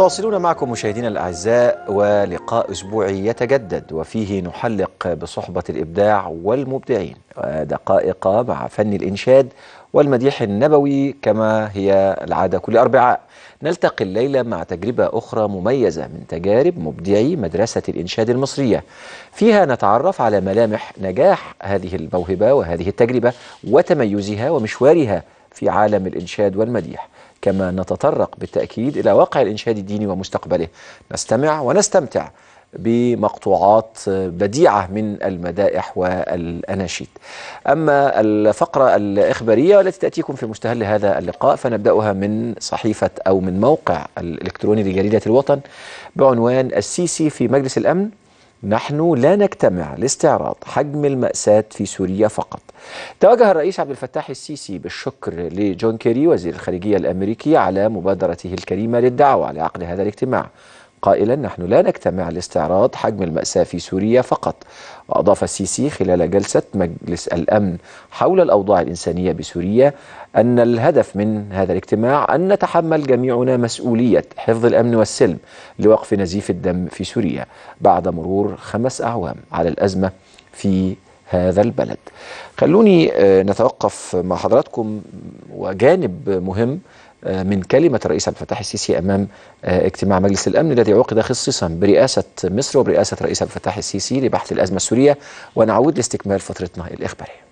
متواصلون معكم مشاهدينا الأعزاء ولقاء أسبوعي يتجدد وفيه نحلق بصحبة الإبداع والمبدعين دقائق مع فن الإنشاد والمديح النبوي كما هي العادة كل أربعاء نلتقي الليلة مع تجربة أخرى مميزة من تجارب مبدعي مدرسة الإنشاد المصرية فيها نتعرف على ملامح نجاح هذه الموهبة وهذه التجربة وتميزها ومشوارها في عالم الإنشاد والمديح كما نتطرق بالتأكيد إلى واقع الإنشاد الديني ومستقبله نستمع ونستمتع بمقطوعات بديعة من المدائح والأناشيد أما الفقرة الإخبارية التي تأتيكم في مستهل هذا اللقاء فنبدأها من صحيفة أو من موقع الإلكتروني لجريدة الوطن بعنوان السيسي في مجلس الأمن نحن لا نجتمع لاستعراض حجم المأساة في سوريا فقط توجه الرئيس عبد الفتاح السيسي بالشكر لجون كيري وزير الخارجية الأمريكي على مبادرته الكريمة للدعوة لعقد هذا الاجتماع قائلا نحن لا نجتمع لاستعراض حجم المأساة في سوريا فقط وأضاف السيسي خلال جلسة مجلس الأمن حول الأوضاع الإنسانية بسوريا أن الهدف من هذا الاجتماع أن نتحمل جميعنا مسؤولية حفظ الأمن والسلم لوقف نزيف الدم في سوريا بعد مرور خمس أعوام على الأزمة في هذا البلد خلوني نتوقف مع حضراتكم وجانب مهم من كلمة الرئيس عبد الفتاح السيسي أمام اجتماع مجلس الأمن الذي عقد خصيصا برئاسة مصر وبرئاسة الرئيس عبد الفتاح السيسي لبحث الأزمة السورية ونعود لاستكمال فترتنا الإخبارية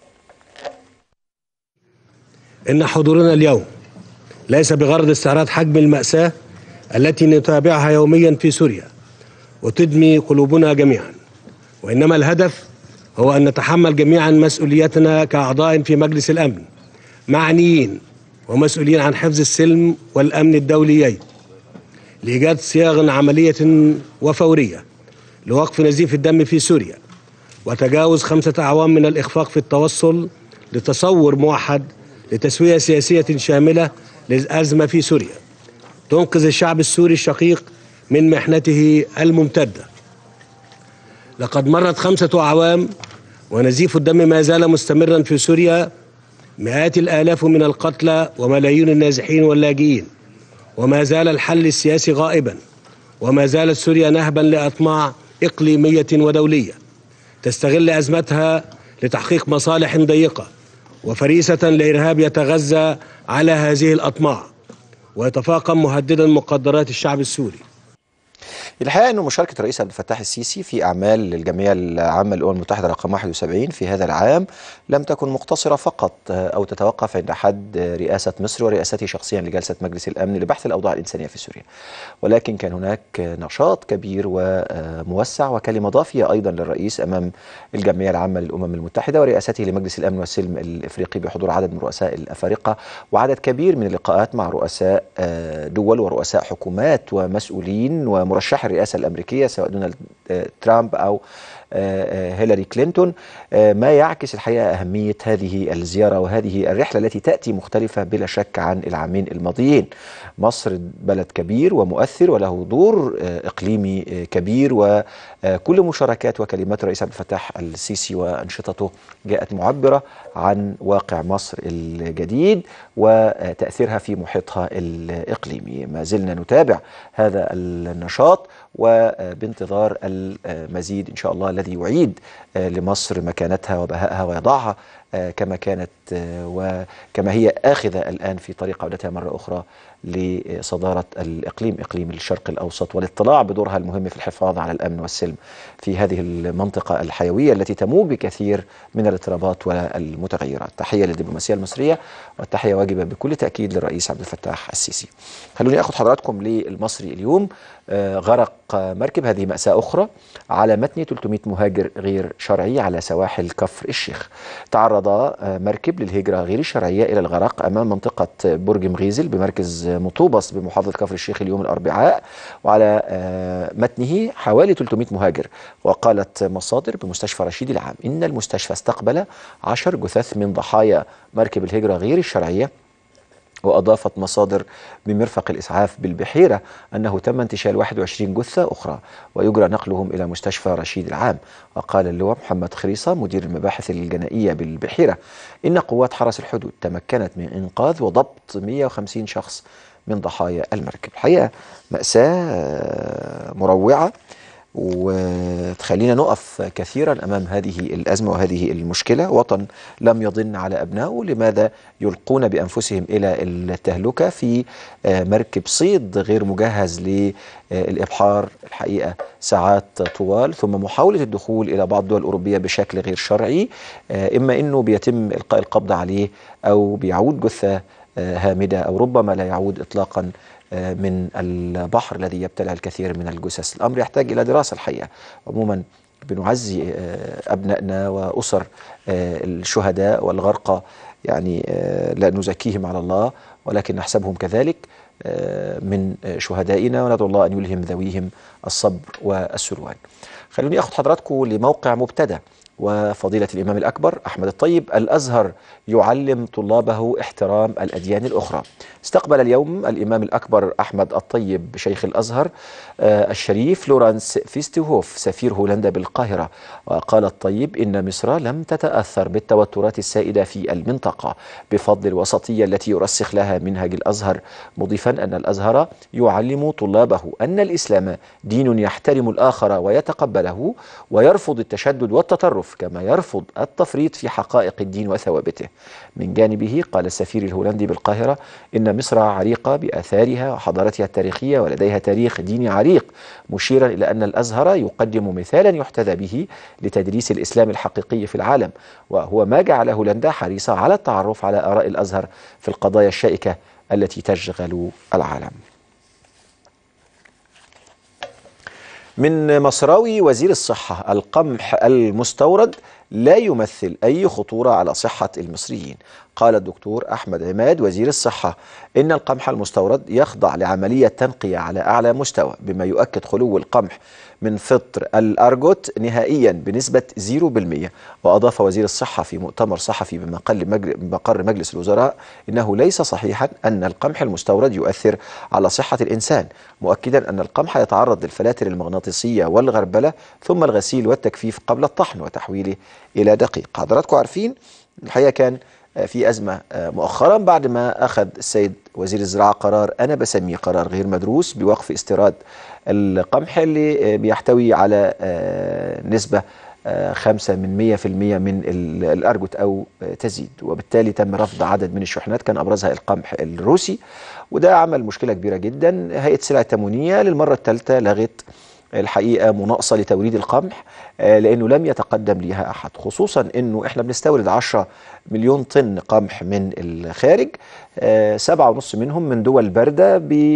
إن حضورنا اليوم ليس بغرض استعراض حجم المأساة التي نتابعها يوميا في سوريا وتدمي قلوبنا جميعا وإنما الهدف هو أن نتحمل جميعا مسؤوليتنا كأعضاء في مجلس الأمن معنيين ومسؤولين عن حفظ السلم والأمن الدوليين لإيجاد صياغ عملية وفورية لوقف نزيف الدم في سوريا وتجاوز خمسة أعوام من الإخفاق في التوصل لتصور موحد لتسوية سياسية شاملة للأزمة في سوريا تنقذ الشعب السوري الشقيق من محنته الممتدة لقد مرت خمسة أعوام ونزيف الدم ما زال مستمرا في سوريا مئات الآلاف من القتلى وملايين النازحين واللاجئين وما زال الحل السياسي غائبا وما زالت سوريا نهبا لأطماع إقليمية ودولية تستغل أزمتها لتحقيق مصالح ضيقة وفريسة لإرهاب يتغذى على هذه الأطماع ويتفاقم مهددا مقدرات الشعب السوري الحقيقه انه مشاركه الرئيس عبد الفتاح السيسي في اعمال الجمعيه العامه للامم المتحده رقم 71 في هذا العام لم تكن مقتصره فقط او تتوقف عند حد رئاسه مصر ورئاسته شخصيا لجلسه مجلس الامن لبحث الاوضاع الانسانيه في سوريا ولكن كان هناك نشاط كبير وموسع وكلمه ضافيه ايضا للرئيس امام الجمعيه العامه للامم المتحده ورئاسته لمجلس الامن والسلم الافريقي بحضور عدد من رؤساء الافارقه وعدد كبير من اللقاءات مع رؤساء دول ورؤساء حكومات ومسؤولين ومرشحي الرئاسة الأمريكية سواء دونالد ترامب أو هيلاري كلينتون ما يعكس الحقيقة أهمية هذه الزيارة وهذه الرحلة التي تأتي مختلفة بلا شك عن العامين الماضيين مصر بلد كبير ومؤثر وله دور إقليمي كبير وكل مشاركات وكلمات الرئيس عبد الفتاح السيسي وأنشطته جاءت معبرة عن واقع مصر الجديد وتأثيرها في محيطها الإقليمي ما زلنا نتابع هذا النشاط وبانتظار المزيد إن شاء الله الذي يعيد لمصر مكانتها وبهائها ويضعها كما كانت وكما هي آخذة الآن في طريق عودتها مرة أخرى لصدارة الإقليم إقليم الشرق الأوسط والاطلاع بدورها المهم في الحفاظ على الأمن والسلم في هذه المنطقة الحيوية التي تموج بكثير من الاضطرابات والمتغيرات تحية للدبلوماسية المصرية والتحية واجبة بكل تأكيد للرئيس عبد الفتاح السيسي خلوني أخذ حضراتكم للمصري اليوم غرق مركب هذه مأساة أخرى على متن 300 مهاجر غير شرعي على سواحل كفر الشيخ تعرض مركب للهجرة غير الشرعية إلى الغرق أمام منطقة برج مغيزل بمركز مطوبس بمحافظة كفر الشيخ اليوم الأربعاء وعلى متنه حوالي 300 مهاجر وقالت مصادر بمستشفى رشيد العام إن المستشفى استقبل 10 جثث من ضحايا مركب الهجرة غير الشرعية وأضافت مصادر بمرفق الإسعاف بالبحيرة أنه تم انتشال 21 جثة أخرى ويجرى نقلهم إلى مستشفى رشيد العام وقال اللواء محمد خريصة مدير المباحث الجنائية بالبحيرة إن قوات حرس الحدود تمكنت من إنقاذ وضبط 150 شخص من ضحايا المركب الحقيقة مأساة آه، مروعة وتخلينا نقف كثيرا امام هذه الازمه وهذه المشكله، وطن لم يضن على ابنائه، لماذا يلقون بانفسهم الى التهلكه في آه، مركب صيد غير مجهز للابحار الحقيقه ساعات طوال، ثم محاوله الدخول الى بعض الدول الاوروبيه بشكل غير شرعي، آه، اما انه بيتم القاء القبض عليه او بيعود جثه آه، هامده او ربما لا يعود اطلاقا آه، من البحر الذي يبتلع الكثير من الجثث الأمر يحتاج إلى دراسة الحقيقة عموما بنعزي آه، أبنائنا وأسر آه، الشهداء والغرقى يعني آه، لا نزكيهم على الله ولكن نحسبهم كذلك آه، من آه، شهدائنا وندعو الله أن يلهم ذويهم الصبر والسلوان خلوني أخذ حضراتكم لموقع مبتدأ وفضيلة الإمام الأكبر أحمد الطيب الأزهر يعلم طلابه احترام الأديان الأخرى استقبل اليوم الإمام الأكبر أحمد الطيب شيخ الأزهر آه، الشريف لورانس فيستوهوف سفير هولندا بالقاهرة وقال الطيب إن مصر لم تتأثر بالتوترات السائدة في المنطقة بفضل الوسطية التي يرسخ لها منهج الأزهر مضيفا أن الأزهر يعلم طلابه أن الإسلام دين يحترم الآخر ويتقبله ويرفض التشدد والتطرف كما يرفض التفريط في حقائق الدين وثوابته من جانبه قال السفير الهولندي بالقاهرة إن مصر عريقة بآثارها وحضارتها التاريخية ولديها تاريخ ديني عريق مشيرا إلى أن الأزهر يقدم مثالا يحتذى به لتدريس الإسلام الحقيقي في العالم وهو ما جعل هولندا حريصة على التعرف على آراء الأزهر في القضايا الشائكة التي تشغل العالم من مصراوي وزير الصحة القمح المستورد لا يمثل أي خطورة على صحة المصريين قال الدكتور أحمد عماد وزير الصحة إن القمح المستورد يخضع لعملية تنقية على أعلى مستوى بما يؤكد خلو القمح من فطر الأرجوت نهائيا بنسبة 0% وأضاف وزير الصحة في مؤتمر صحفي بمقر مجل- بمقر مجلس الوزراء إنه ليس صحيحا أن القمح المستورد يؤثر على صحة الإنسان مؤكدا أن القمح يتعرض للفلاتر المغناطيسية والغربلة ثم الغسيل والتجفيف قبل الطحن وتحويله إلى دقيق حضراتكم عارفين الحقيقة كان آه، في أزمة آه، مؤخرا بعد ما أخذ السيد وزير الزراعة قرار أنا بسميه قرار غير مدروس بوقف استيراد القمح اللي آه، بيحتوي على آه، نسبة آه، خمسة من مية في المية من ال- الأرجوت أو آه، تزيد وبالتالي تم رفض عدد من الشحنات كان أبرزها القمح الروسي وده عمل مشكلة كبيرة جدا هيئة السلع التموينية للمرة الثالثة لغت الحقيقه مناقصه لتوريد القمح آه، لانه لم يتقدم ليها احد خصوصا انه احنا بنستورد 10 مليون طن قمح من الخارج آه، سبعة ونص منهم من دول باردة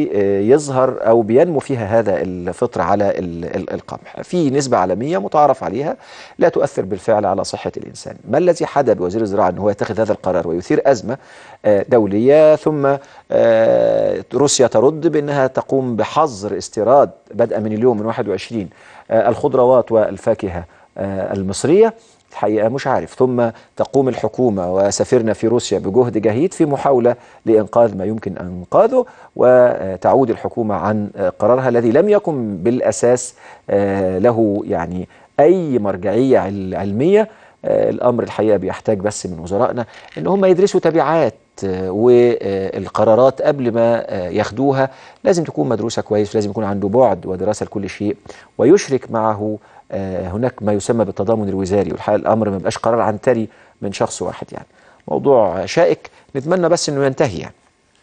بيظهر أو بينمو فيها هذا الفطر على ال- ال- القمح في نسبة عالمية متعارف عليها لا تؤثر بالفعل على صحة الإنسان ما الذي حدث بوزير الزراعة أنه هو يتخذ هذا القرار ويثير أزمة آه، دولية ثم آه، روسيا ترد بأنها تقوم بحظر استيراد بدءا من اليوم من 21 آه، الخضروات والفاكهة آه، المصرية الحقيقة مش عارف ثم تقوم الحكومة وسفيرنا في روسيا بجهد جهيد في محاولة لإنقاذ ما يمكن إنقاذه وتعود الحكومة عن قرارها الذي لم يكن بالأساس آه، له يعني أي مرجعية عل- علمية آه، الأمر الحقيقة بيحتاج بس من وزرائنا إن هم يدرسوا تبعات آه، والقرارات قبل ما آه، ياخدوها لازم تكون مدروسة كويس لازم يكون عنده بعد ودراسة لكل شيء ويشرك معه آه، هناك ما يسمى بالتضامن الوزاري والحقيقة الأمر ما يبقاش قرار عنتري من شخص واحد يعني موضوع شائك نتمنى بس أنه ينتهي يعني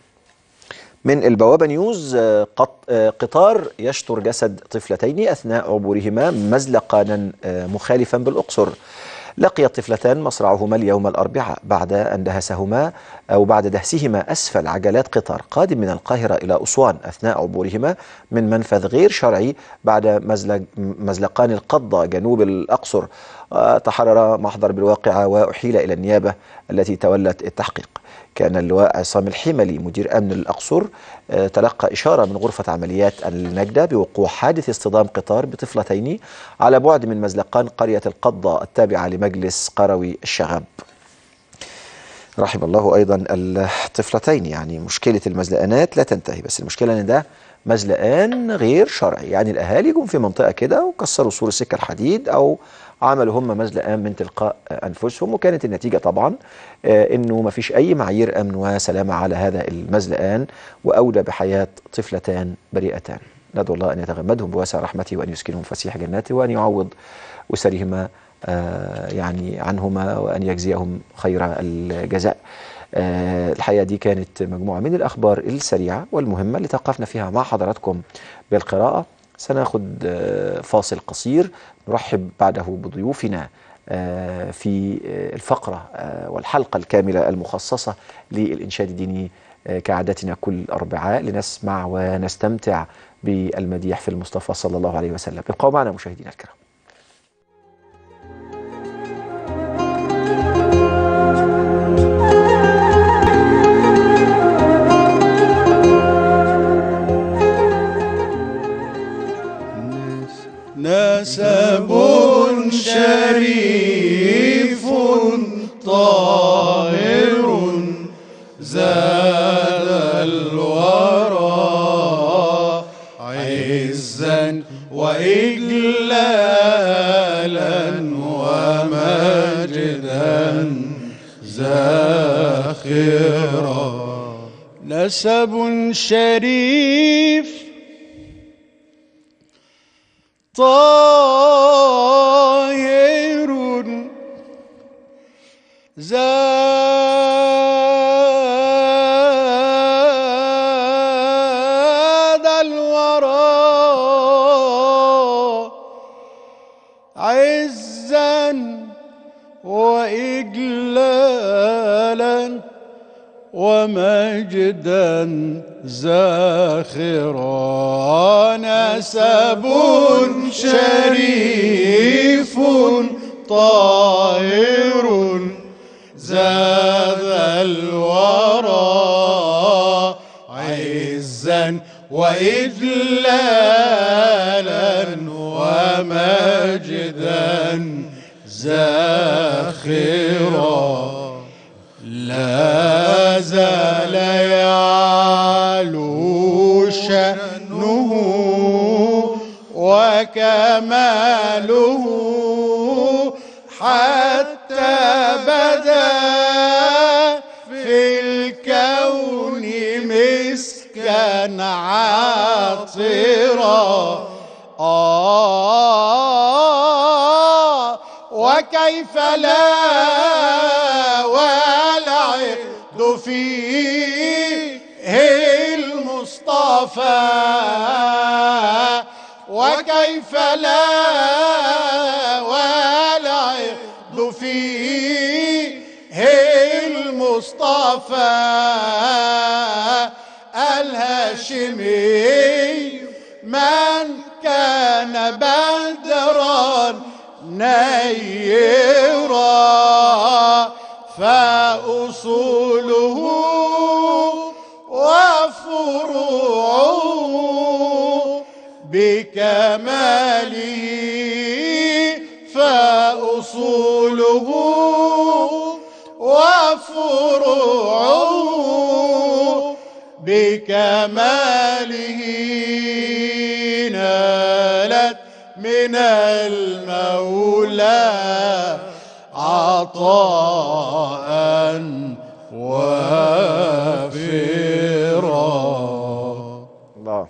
من البوابة نيوز آه، قط- آه، قطار يشطر جسد طفلتين أثناء عبورهما مزلقانا آه، مخالفا بالأقصر لقي الطفلتان مصرعهما اليوم الأربعاء بعد أن دهسهما أو بعد دهسهما أسفل عجلات قطار قادم من القاهرة إلى أسوان أثناء عبورهما من منفذ غير شرعي بعد مزلق مزلقان القضة جنوب الأقصر آه، تحرر محضر بالواقعة وأحيل إلى النيابة التي تولت التحقيق كان اللواء عصام الحملي مدير أمن الأقصر آه، تلقى إشارة من غرفة عمليات النجدة بوقوع حادث اصطدام قطار بطفلتين على بعد من مزلقان قرية القضة التابعة لمجلس قروي الشغب رحم الله أيضا الطفلتين يعني مشكلة المزلقانات لا تنتهي بس المشكلة أن ده مزلقان غير شرعي يعني الأهالي جم في منطقة كده وكسروا سور السكة الحديد أو عملوا هم مزلقان من تلقاء أنفسهم وكانت النتيجة طبعا آه، أنه ما فيش أي معايير أمن وسلامة على هذا المزلقان وأولى بحياة طفلتان بريئتان ندعو الله أن يتغمدهم بواسع رحمته وأن يسكنهم فسيح جناته وأن يعوض أسرهما آه، يعني عنهما وأن يجزيهم خير الجزاء آه، الحقيقة دي كانت مجموعة من الأخبار السريعة والمهمة اللي توقفنا فيها مع حضراتكم بالقراءة سناخد آه، فاصل قصير نرحب بعده بضيوفنا آه، في آه، الفقرة آه، والحلقة الكاملة المخصصة للإنشاد الديني آه، كعادتنا كل أربعاء لنسمع ونستمتع بالمديح في المصطفى صلى الله عليه وسلم ابقوا معنا مشاهدينا الكرام نسب شريف طاهر زاد الورى عزا وإجلالا ومجدا زاخرا نسب شريف طاهر زاد الورى عزا وإجلالا ومجدا زاخرا نسب شريف طاهر زاد الورى عزا وإذلالا ومجدا زاخرا لا زال يعلو شأنه وكماله حتى بدا في الكون مسكا عاطرا آه وكيف لا والعقد فيه المصطفى وكيف لا والعقد فيه المصطفى الهاشمي من كان بدرا نيرا فأصوله وفروعه بكماله فأصوله وفروعه بكماله نالت من المولى عطاء وافرا الله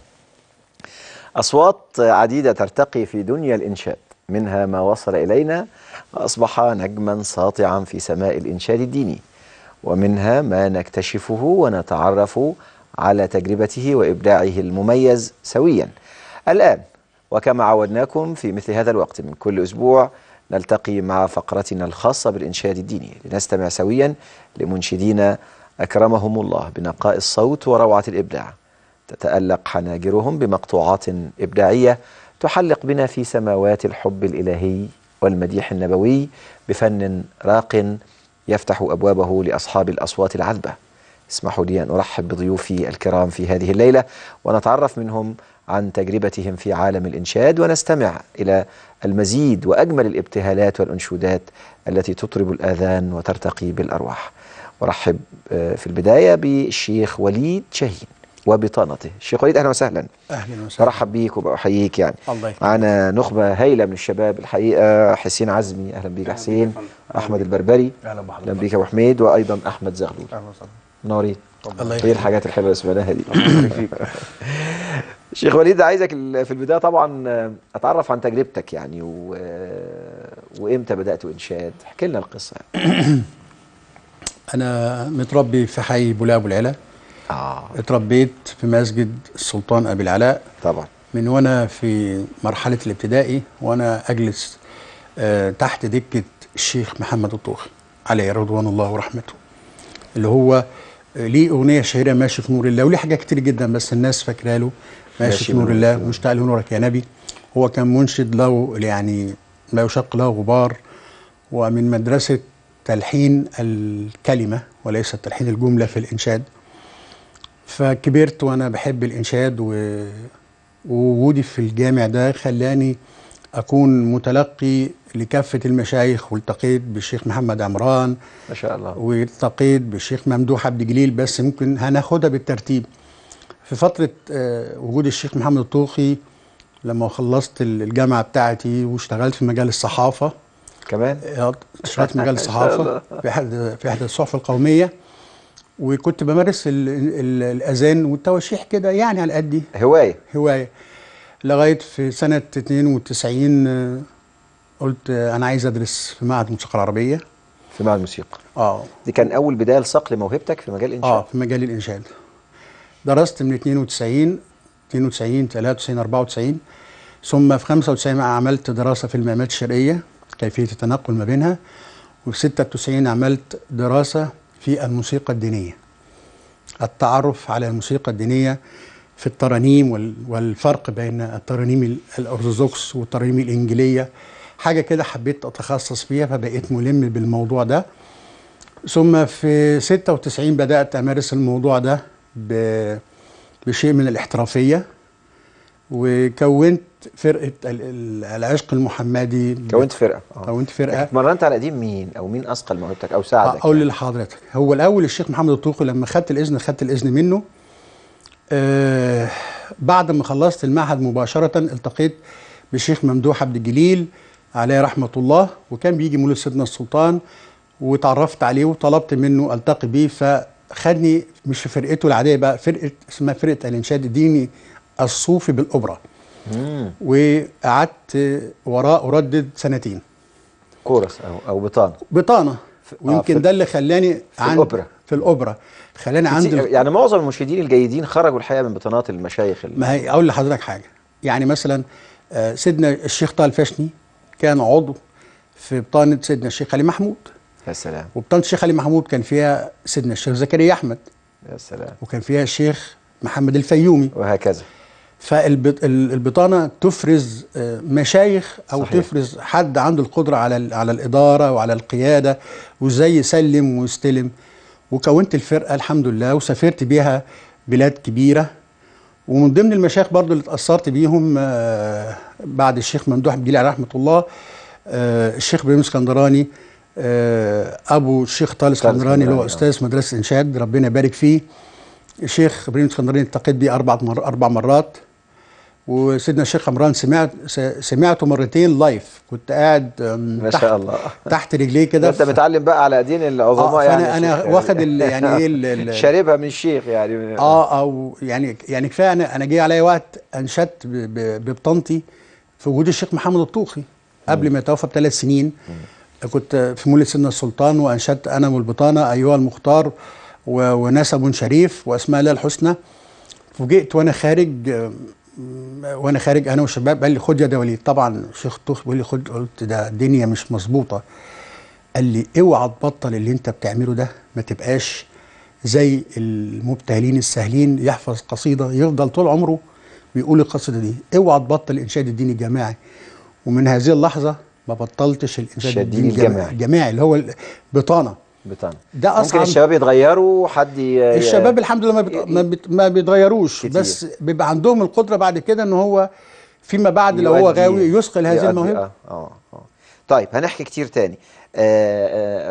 أصوات عديدة ترتقي في دنيا الإنشاد منها ما وصل إلينا وأصبح نجما ساطعا في سماء الإنشاد الديني ومنها ما نكتشفه ونتعرف على تجربته وإبداعه المميز سويا الآن وكما عودناكم في مثل هذا الوقت من كل أسبوع نلتقي مع فقرتنا الخاصة بالإنشاد الديني لنستمع سويا لمنشدين أكرمهم الله بنقاء الصوت وروعة الإبداع تتألق حناجرهم بمقطوعات إبداعية تحلق بنا في سماوات الحب الإلهي والمديح النبوي بفن راق يفتح أبوابه لأصحاب الأصوات العذبة اسمحوا لي أن أرحب بضيوفي الكرام في هذه الليلة ونتعرف منهم عن تجربتهم في عالم الإنشاد ونستمع إلى المزيد وأجمل الابتهالات والأنشودات التي تطرب الآذان وترتقي بالأرواح ورحب آه، في البداية بالشيخ وليد شاهين وبطانته الشيخ وليد اهلا وسهلا اهلا وسهلا برحب بيك وبحييك يعني الله يخليك. معانا نخبه هايله من الشباب الحقيقه حسين عزمي اهلا بيك يا حسين احمد البربري اهلا بحضرتك اهلا بيك يا ابو حميد وايضا احمد زغلول اهلا وسهلا نورين الله ايه يخليك. الحاجات الحلوه اللي سمعناها دي شيخ وليد عايزك ال- في البدايه طبعا اتعرف عن تجربتك يعني و... وامتى بدات انشاد احكي لنا القصه يعني. انا متربي في حي بولا ابو العلا اه اتربيت في مسجد السلطان ابي العلاء طبعا من وانا في مرحله الابتدائي وانا اجلس آه تحت دكه الشيخ محمد الطوخي عليه رضوان الله ورحمته اللي هو آه، ليه اغنيه شهيره ماشي في نور الله وليه حاجات كتير جدا بس الناس فاكره له ماشي, في نور الله مشتاق لنورك يا نبي هو كان منشد له يعني ما يشق له غبار ومن مدرسه تلحين الكلمه وليس تلحين الجمله في الانشاد فكبرت وانا بحب الانشاد و... ووجودي في الجامع ده خلاني اكون متلقي لكافه المشايخ والتقيت بالشيخ محمد عمران ما شاء الله والتقيت بالشيخ ممدوح عبد الجليل بس ممكن هناخدها بالترتيب في فتره آه، وجود الشيخ محمد الطوخي لما خلصت الجامعه بتاعتي واشتغلت في مجال الصحافه كمان اشتغلت في مجال الصحافه في احد في احدى الصحف القوميه وكنت بمارس ال ال الاذان والتواشيح كده يعني على قدي هوايه هوايه لغايه في سنه 92 آه، قلت آه، انا عايز ادرس في معهد الموسيقى العربيه في معهد الموسيقى اه دي كان اول بدايه لصقل موهبتك في مجال الانشاد اه في مجال الانشاد درست من 92 92 93 94 ثم في 95 عملت دراسه في المقامات الشرقيه كيفيه التنقل ما بينها وفي 96 عملت دراسه في الموسيقى الدينيه التعرف على الموسيقى الدينيه في الترانيم وال- والفرق بين الترانيم ال- الارثوذكس والترانيم الانجيليه حاجه كده حبيت اتخصص فيها فبقيت ملم بالموضوع ده ثم في 96 بدأت أمارس الموضوع ده ب- بشيء من الاحترافية وكونت فرقة ال- ال- العشق المحمدي كونت فرقه آه. كونت فرقة اتمرنت على قديم مين او مين اثقل موهبتك او ساعدك أقول يعني؟ لحضرتك هو الأول الشيخ محمد الطوخي لما خدت الإذن خدت الإذن منه آه بعد ما خلصت المعهد مباشرة التقيت بالشيخ ممدوح عبد الجليل عليه رحمة الله وكان بيجي مولد سيدنا السلطان وتعرفت عليه وطلبت منه التقي بيه فخدني مش في فرقته العاديه بقى فرقه اسمها فرقه الانشاد الديني الصوفي بالاوبرا مم. وقعدت وراه اردد سنتين كورس او او بطانه بطانه ويمكن في- ده اللي خلاني في الأوبرا. في الاوبرا خلاني كتير- عندي يعني معظم المنشدين الجيدين خرجوا الحقيقه من بطانات المشايخ ال- ما هي اقول لحضرتك حاجه يعني مثلا آه، سيدنا الشيخ طه الفشني كان عضو في بطانه سيدنا الشيخ علي محمود يا سلام وبطانه الشيخ علي محمود كان فيها سيدنا الشيخ زكريا احمد يا سلام وكان فيها الشيخ محمد الفيومي وهكذا فالبطانه تفرز آه، مشايخ او صحيح. صحيح. تفرز حد عنده القدره على ال- على الاداره وعلى القياده وازاي يسلم ويستلم وكونت الفرقه الحمد لله وسافرت بيها بلاد كبيره ومن ضمن المشايخ برضو اللي اتاثرت بيهم آه، بعد الشيخ ممدوح بن عليه رحمه الله آه، الشيخ ابراهيم اسكندراني آه، ابو الشيخ طارق اسكندراني اللي هو اسكندراني، آه. استاذ مدرسه انشاد ربنا يبارك فيه الشيخ ابراهيم اسكندراني التقيت بيه اربع مر اربع مرات وسيدنا الشيخ عمران سمعت س- سمعته مرتين لايف كنت قاعد آم، ما تحت شاء الله تحت رجليه كده انت متعلم بقى على ايدين العظماء آه، يعني فأنا- يا أنا شيخ. واخد ال- يعني إيه ال- ال- شاربها من الشيخ يعني اه او يعني يعني كفايه انا انا جه عليا وقت انشدت ب- ب- ببطنتي في وجود الشيخ محمد الطوخي قبل ما يتوفى بثلاث سنين كنت في مولد سيدنا السلطان وانشدت انا والبطانه ايها المختار و- ونسب شريف واسماء الله الحسنى فوجئت وانا خارج آم، وانا خارج انا والشباب قال لي خد يا ده وليد طبعا الشيخ الطوخي بيقول لي خد قلت ده الدنيا مش مظبوطه قال لي اوعى تبطل اللي انت بتعمله ده ما تبقاش زي المبتهلين السهلين يحفظ قصيده يفضل طول عمره بيقول القصيده دي اوعى تبطل الانشاد الديني الجماعي ومن هذه اللحظه ما بطلتش الانشاد الديني الديني الجماعي. الجماعي الجماعي اللي هو البطانه بطانه ده ممكن أصعب. الشباب يتغيروا حد ي... الشباب الحمد لله ما, بت... ما, بت... ما بيتغيروش كتير. بس بيبقى عندهم القدره بعد كده ان هو فيما بعد لو هو يؤدي- غاوي يثقل هذه يؤدي- الموهبه اه اه اه طيب هنحكي كتير تاني آه آه آه،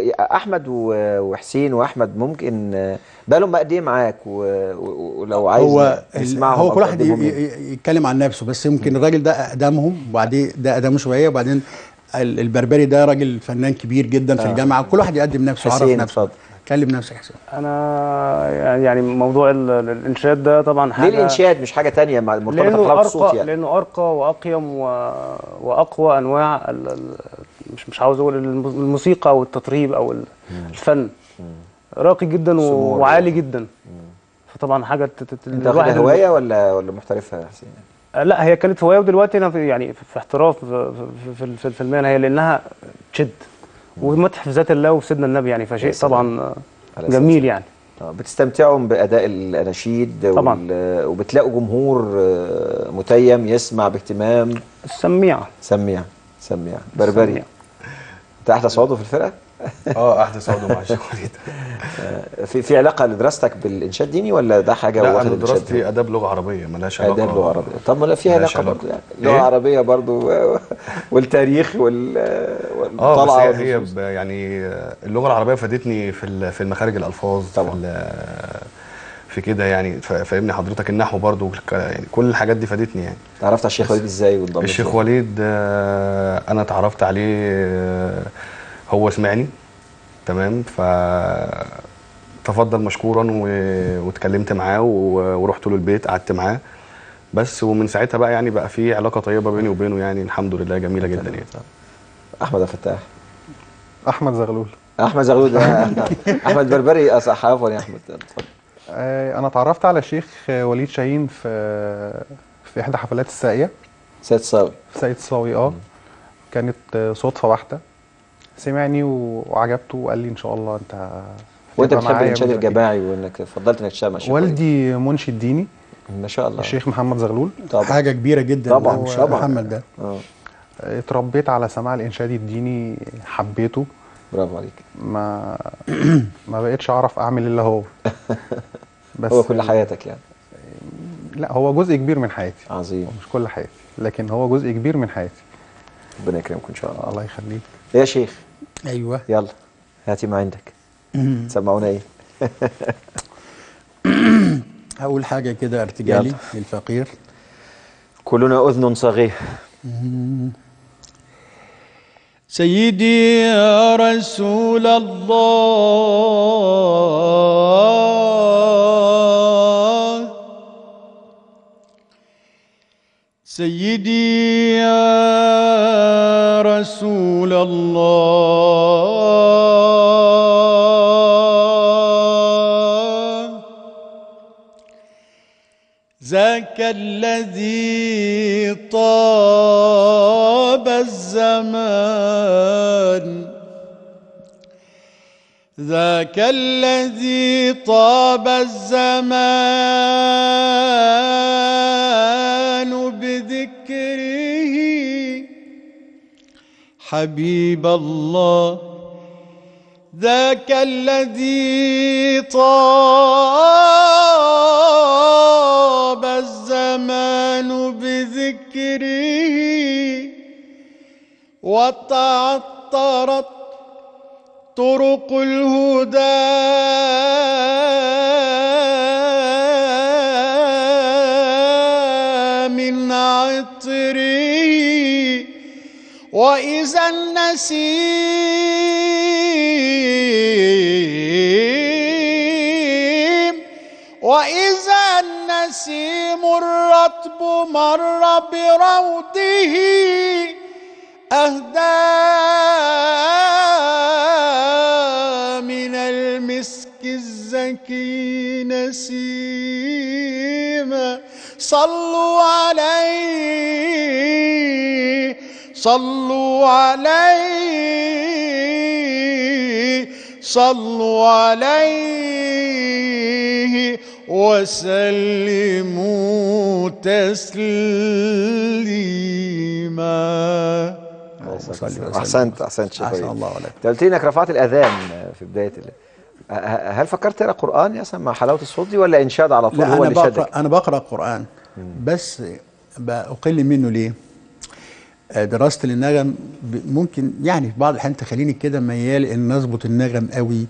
احمد و- وحسين واحمد ممكن آه، بقالهم بقى قد ايه معاك و- و- ولو عايز هو ال- نسمعهم هو أو كل واحد ي- تقدمهم لنا. ي- يتكلم عن نفسه بس يمكن الراجل ده اقدمهم وبعدين ده اقدمه شويه وبعدين ال- البربري ده راجل فنان كبير جدا في الجامعه كل واحد يقدم نفسه عرف حسين نفسه اتفضل كلم نفسك يا حسين انا يعني موضوع ال- ال- الانشاد ده طبعا ليه حاجه الانشاد مش حاجه تانية مع- مرتبطه لانه بحلاوه الصوت ارقى يعني لانه ارقى واقيم و... واقوى انواع ال... ال... مش مش عاوز اقول الم- الموسيقى او التطريب او ال- الفن راقي جدا و... سمو وعالي جدا فطبعا حاجه ت- ت- ت- انت الواحد واخدها اللي- هوايه ولا ولا محترفها يا حسين؟ لا هي كانت هوايه ودلوقتي انا في يعني في في احتراف في في, في, في المهنه هي لانها تشد ومدح في ذات الله وفي سيدنا النبي يعني فشيء سلام. طبعا آه، على جميل يعني آه، بتستمتعوا باداء الاناشيد طبعاً. وال- وبتلاقوا جمهور آه، متيم يسمع باهتمام السميعه سميع سميع بربري سميع. انت احدث عضو في الفرقه اه احدث عضو مع الشيخ وليد في في علاقه لدراستك بالانشاد ديني ولا ده حاجه لا واخد انا الإنشاد دراستي اداب لغه عربيه ملهاش علاقه اداب لغه عربيه طب ما لا فيها ملهاش علاقه علاقة. برضه يعني لغه إيه؟ عربيه برضه والتاريخ وال اه بس والمطالعه هي, هي والنصوص. ب- يعني اللغه العربيه فادتني في ال- في المخارج الالفاظ طبعاً. في ال- في كده يعني ف- فاهمني حضرتك النحو برضو والك- يعني كل الحاجات دي فادتني يعني تعرفت على الشيخ وليد ازاي وانضميت الشيخ إزاي؟ وليد آه، انا اتعرفت عليه آه، هو سمعني تمام ف تفضل مشكورا و- واتكلمت معاه و- ورحت له البيت قعدت معاه بس ومن ساعتها بقى يعني بقى في علاقه طيبه بيني وبينه يعني الحمد لله جميله جدا يعني احمد فتاح احمد زغلول احمد زغلول ده احمد بربري أصح عفوا يا احمد اتفضل آه، انا اتعرفت على الشيخ آه، وليد شاهين في في احدى حفلات الساقيه سيد صاوي في ساقية الصاوي اه كانت آه، صدفه واحده سمعني و- وعجبته وقال لي ان شاء الله انت وانت هتبقى بتحب معايا الانشاد مدرب. الجماعي وانك فضلت انك تشتغل مع الشيخ وليد. والدي منشد ديني ما شاء الله الشيخ محمد زغلول طبعا حاجه كبيره جدا طبعاً، هو طبعاً. محمد ده اه آه، اتربيت على سماع الانشاد الديني حبيته برافو عليك ما ما بقتش اعرف اعمل الا هو بس هو كل حياتك يعني لا هو جزء كبير من حياتي عظيم مش كل حياتي لكن هو جزء كبير من حياتي ربنا يكرمكم ان شاء الله الله يخليك يا شيخ ايوه يلا هاتي ما عندك سمعونا ايه هقول حاجه كده ارتجالي يلا. للفقير كلنا اذن صغير سيدي يا رسول الله سيدي يا رسول الله ذاك الذي طاب الزمان ذاك الذي طاب الزمان بذكره حبيب الله ذاك الذي طاب الزمان بذكره وتعطرت طرق الهدى من عطره وإذا النسيم وإذا النسيم الرطب مر بروضه أهدى من المسك الزكي نسيما صلوا عليه صلوا عليه صلوا عليه وسلموا تسليما احسنت احسنت شيخ احسن وليد. الله عليك انت قلت لي انك رفعت الاذان في بدايه ال... ه- هل فكرت تقرا قران يا سما حلاوه الصوت دي ولا انشاد على طول لا هو انا اللي بقرا شدك انا بقرا قران بس بقل منه ليه آه، دراسه النغم ب- ممكن يعني في بعض الاحيان تخليني كده ميال ان اظبط النغم قوي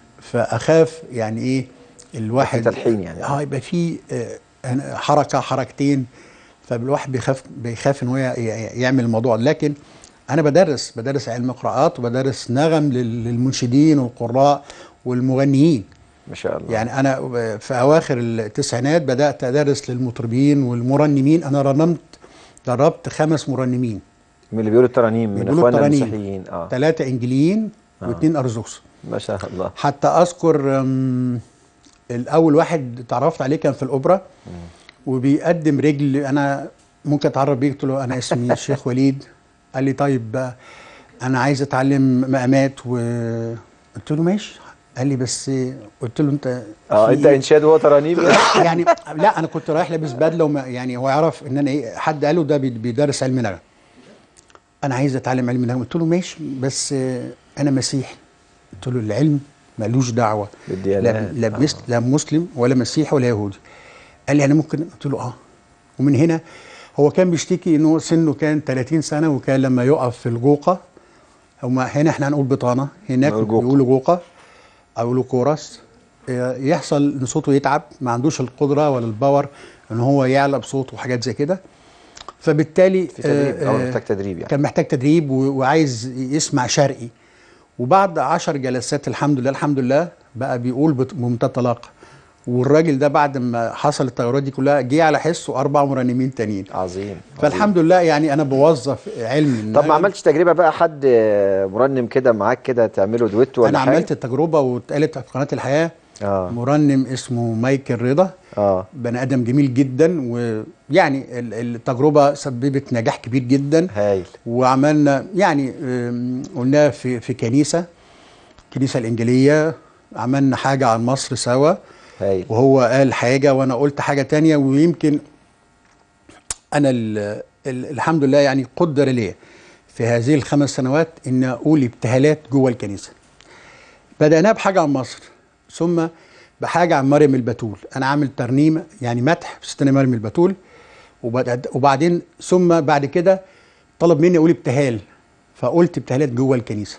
فاخاف يعني ايه الواحد تلحين يعني. اه يبقى في آه، أنا- حركه حركتين فالواحد بيخاف بيخاف ان هو ي- ي- يعمل الموضوع ده. لكن انا بدرس بدرس علم قراءات وبدرس نغم لل- للمنشدين والقراء والمغنيين ما شاء الله يعني انا في اواخر التسعينات بدات ادرس للمطربين والمرنمين انا رنمت دربت خمس مرنمين من اللي بيقولوا الترانيم من بيقولوا اخواننا الترانيم. المسيحيين اه ثلاثه انجليين واثنين ارثوذكس ما شاء الله حتى اذكر أم، الاول واحد اتعرفت عليه كان في الاوبرا وبيقدم رجل انا ممكن اتعرف بيه قلت له انا اسمي الشيخ وليد قال لي طيب بقى انا عايز اتعلم مقامات وقلت له ماشي قال لي بس قلت له انت اه في انت إيه؟ انشاد وهو ترانيم يعني لا انا كنت رايح لابس بدله وما يعني هو يعرف ان انا ايه حد قاله ده بي- بيدرس علم نغم انا عايز اتعلم علم نغم قلت له ماشي بس آه، انا مسيحي قلت له العلم ملوش دعوه بالديانات. لا لا, مس- لا مسلم ولا مسيحي ولا يهودي قال لي انا ممكن قلت له اه ومن هنا هو كان بيشتكي انه سنه كان 30 سنه وكان لما يقف في الجوقه هما هنا احنا هنقول بطانه هناك نقول جوقة. بيقولوا جوقه او يقولوا كورس آه، يحصل ان صوته يتعب ما عندوش القدره ولا الباور ان هو يعلى بصوته وحاجات زي كده فبالتالي في تدريب آه، او آه، محتاج تدريب يعني كان محتاج تدريب و- وعايز يسمع شرقي وبعد عشر جلسات الحمد لله الحمد لله بقى بيقول بت- بمنتهى الطلاقه والراجل ده بعد ما حصل التغيرات دي كلها جه على حسه اربع مرنمين تانيين عظيم فالحمد لله يعني انا بوظف علم عظيم. طب ما النغم. عملتش تجربه بقى حد آه، مرنم كده معاك كده تعملوا دويتو ولا انا حاجه عملت التجربه واتقالت في قناه الحياه اه مرنم اسمه مايكل رضا اه بني ادم جميل جدا ويعني ال- التجربه سببت نجاح كبير جدا هايل وعملنا يعني أم، قلناها في في كنيسه الكنيسه الانجيليه عملنا حاجه عن مصر سوا هايل وهو قال حاجه وانا قلت حاجه تانية ويمكن انا ال ال الحمد لله يعني قدر لي في هذه الخمس سنوات ان اقول ابتهالات جوه الكنيسه بدأناها بحاجه عن مصر ثم بحاجه عن مريم البتول انا عامل ترنيمه يعني مدح في ستنا مريم البتول وبعد- وبعدين ثم بعد كده طلب مني اقول ابتهال فقلت ابتهالات جوه الكنيسه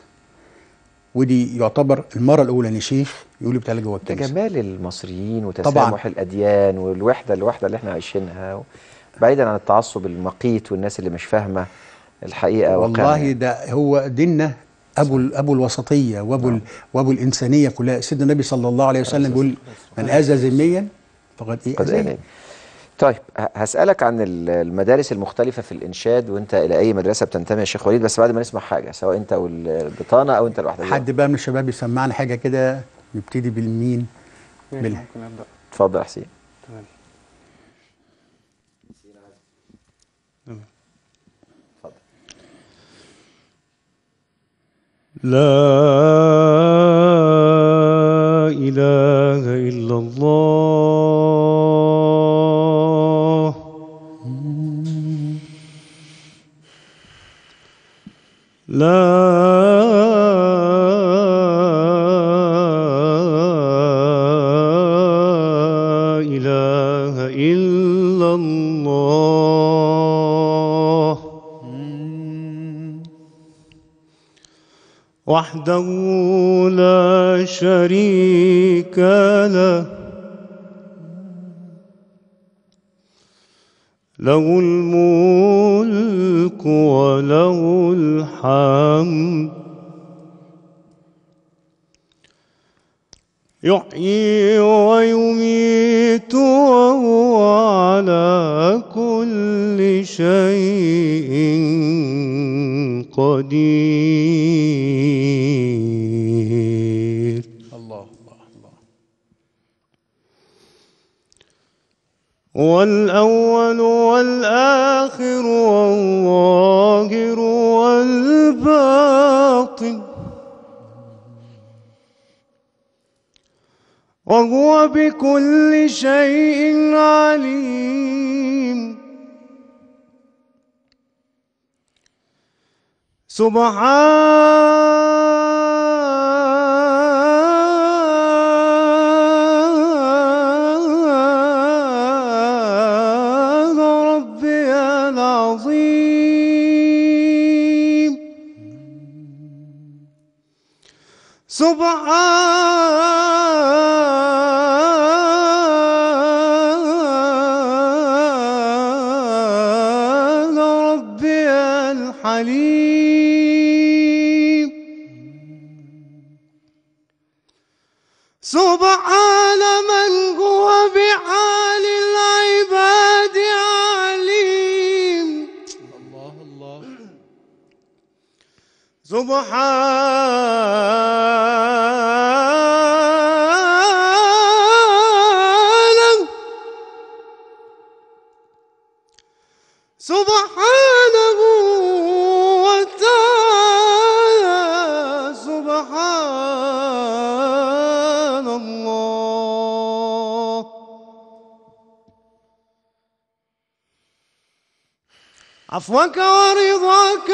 ودي يعتبر المره الاولى ان شيخ يقول ابتهالات جوه ده الكنيسه جمال المصريين طبعاً. وتسامح الاديان والوحده الوحده اللي احنا عايشينها بعيدا عن التعصب المقيت والناس اللي مش فاهمه الحقيقه والله واقعنا. ده هو ديننا ابو ال- ابو الوسطيه وابو ال- وابو الانسانيه كلها سيدنا النبي صلى الله عليه وسلم بيقول من اذى ذميا فقد ايه قد أذاه. آنان. طيب ه- هسألك عن ال- المدارس المختلفة في الإنشاد وأنت إلى أي مدرسة بتنتمي يا شيخ وليد بس بعد ما نسمع حاجة سواء أنت أو البطانة أو أنت لوحدك حد بقى من الشباب يسمعنا حاجه كده نبتدي بالمين ماشي بال- ممكن ابدا اتفضل يا حسين تمام لا إله إلا الله لا إله إلا الله وحده لا شريك له له الملك وله الحمد يحيي ويميت وهو على كل شيء قدير الله الله الله والأول والآخر والظاهر والباطن وهو بكل شيء عليم سبحان ربي العظيم سبحان ربي الحليم سبحان من هو بحال العباد عليم الله الله سبحانه سبحانه وتعالى سبحان الله عفوك ورضاك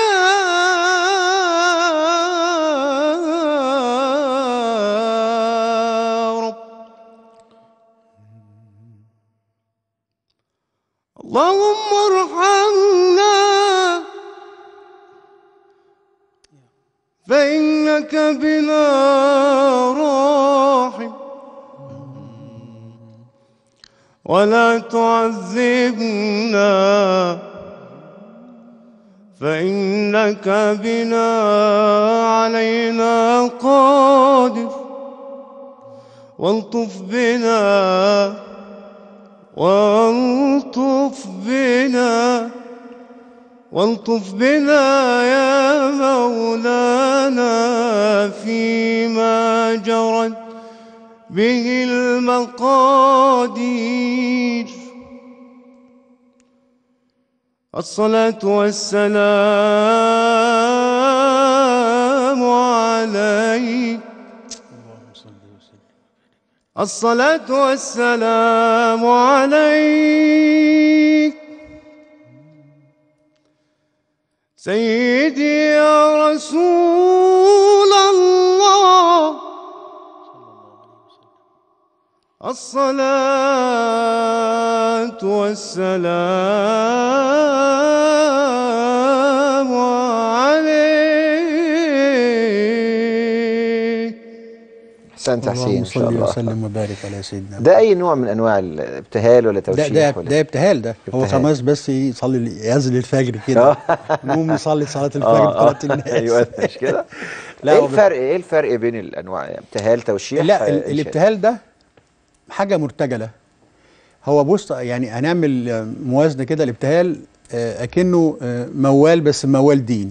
يا رب اللهم ارحمنا فإنك بنا راحم ولا تعذبنا فإنك بنا علينا قادر والطف بنا والطف بنا والطف بنا يا مولانا فيما جرت به المقادير الصلاة والسلام عليك الصلاة والسلام عليك سيدي يا رسول الله الصلاة والسلام عليك احسنت يا حسين اللهم ان شاء صل الله وسلم وبارك على سيدنا ده اي نوع من انواع الابتهال ولا ده توشيح ده ولا ده ابتهال ده هو ابتهال. خلاص بس يصلي يأذن الفجر كده نقوم نصلي صلاة الفجر اه بتاعت الناس ايوه مش كده لا، ايه هو بس- الفرق ايه الفرق بين الانواع ابتهال توشيح لا ال- آه، إنشاد؟ الابتهال ده حاجة مرتجلة هو بص يعني هنعمل آه، موازنة كده الابتهال آه، أكنه آه، موال بس موال دين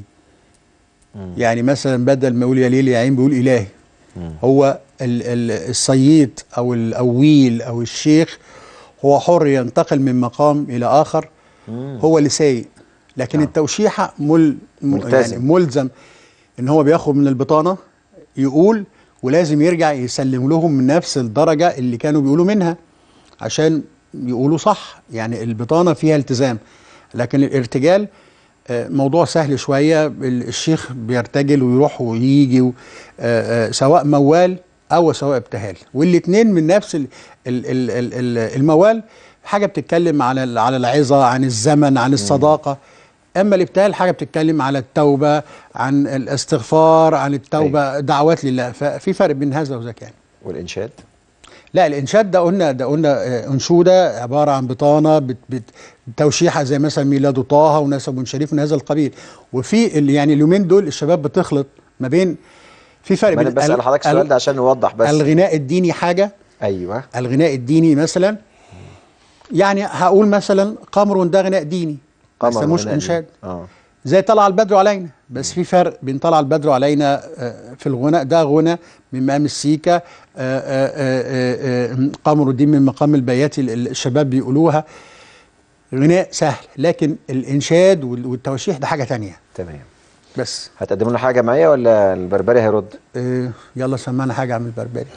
يعني مثلا بدل ما يقول يا ليل يا عين بيقول إلهي هو ال- ال- الصييط أو الأويل أو الشيخ هو حر ينتقل من مقام إلى آخر هو اللي سايق لكن التوشيحة مل م- ملتزم. يعني ملزم ان هو بياخد من البطانه يقول ولازم يرجع يسلم لهم من نفس الدرجه اللي كانوا بيقولوا منها عشان يقولوا صح يعني البطانه فيها التزام لكن الارتجال آه، موضوع سهل شويه ال- الشيخ بيرتجل ويروح ويجي و- آه، آه، سواء موال او سواء ابتهال والاثنين من نفس ال- ال- ال- ال- ال- الموال حاجه بتتكلم على ال- على العظه عن الزمن عن الصداقه اما الابتهال حاجه بتتكلم على التوبه عن الاستغفار عن التوبه دعوات لله ففي فرق بين هذا وذاك يعني والانشاد لا الانشاد ده قلنا ده قلنا آه، انشوده عباره عن بطانه بت بت توشيحه زي مثلا ميلاد طه ونسب شريف من هذا القبيل وفي ال- يعني اليومين دول الشباب بتخلط ما بين في فرق ما انا بين بسال ال- حضرتك السؤال ال- ده عشان نوضح بس الغناء الديني حاجه ايوه الغناء الديني مثلا يعني هقول مثلا قمر ده غناء ديني ما قمر يسموش غناء انشاد ديني. اه زي طلع البدر علينا بس في فرق بين طلع البدر علينا آه، في الغناء ده غنى من مقام السيكا آه، آه، آه، آه، قمر الدين من مقام البيات ال- ال- الشباب بيقولوها غناء سهل لكن الانشاد وال- والتوشيح ده حاجه تانية تمام بس هتقدموا لنا حاجه معايا ولا البربري هيرد آه، يلا سمعنا حاجه عن البربري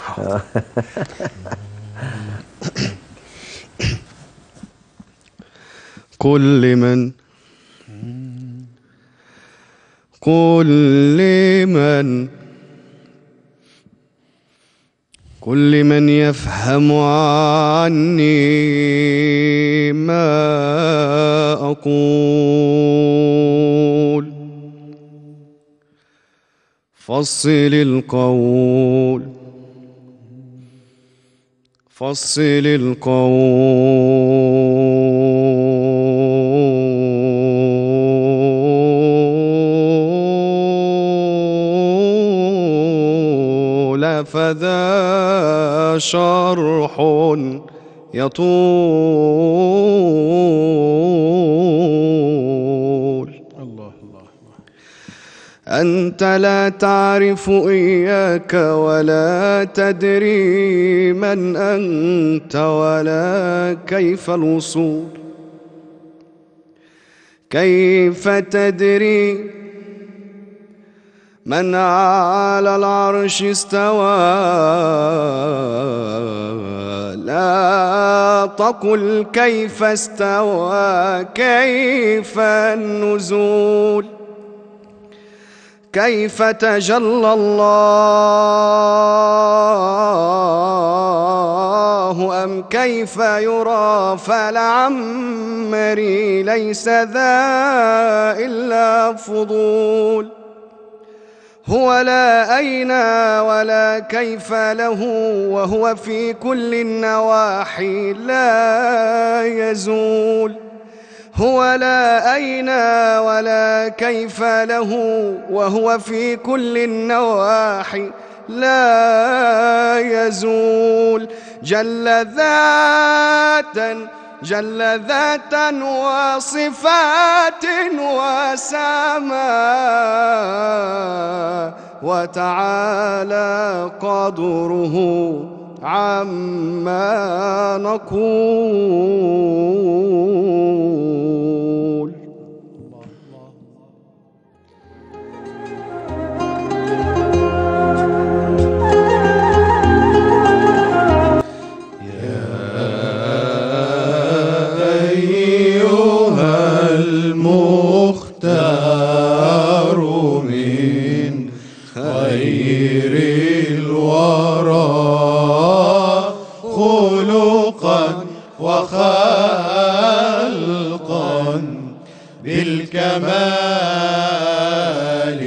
كل من كل من كل من يفهم عني ما أقول فصل القول فصل القول فذا شرح يطول الله الله أنت لا تعرف إياك ولا تدري من أنت ولا كيف الوصول كيف تدري من على العرش استوى لا تقل كيف استوى كيف النزول كيف تجلى الله أم كيف يرى فلعمري ليس ذا إلا فضول هو لا أين ولا كيف له وهو في كل النواحي لا يزول هو لا أين ولا كيف له وهو في كل النواحي لا يزول جل ذاتا جل ذاتا وصفات وسماء وتعالى قدره عما نقول أيها المختار من خير الورى خلقا وخلقا بالكمال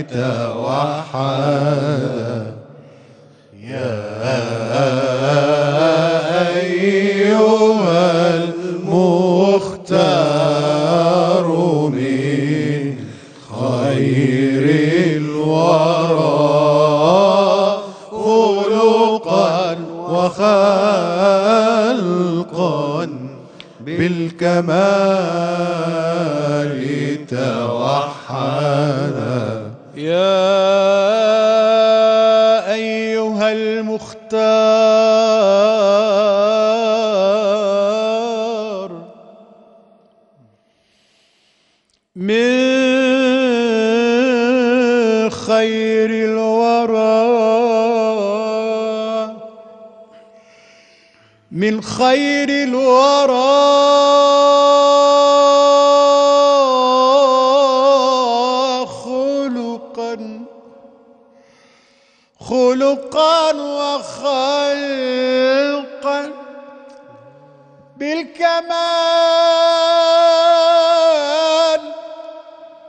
توحدا أيها المختار من خير الورى خلقا وخلقا بالكمال توحدا يا أيها المختار من خير الورى من خير الورى خلقا خلقا وخلقا بالكمال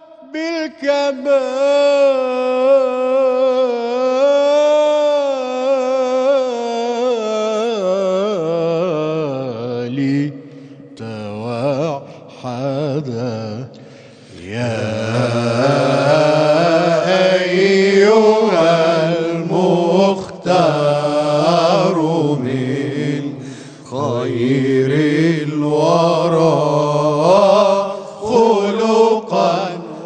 بالكمال توحدا يا أيها المختار من خير الورى خلقا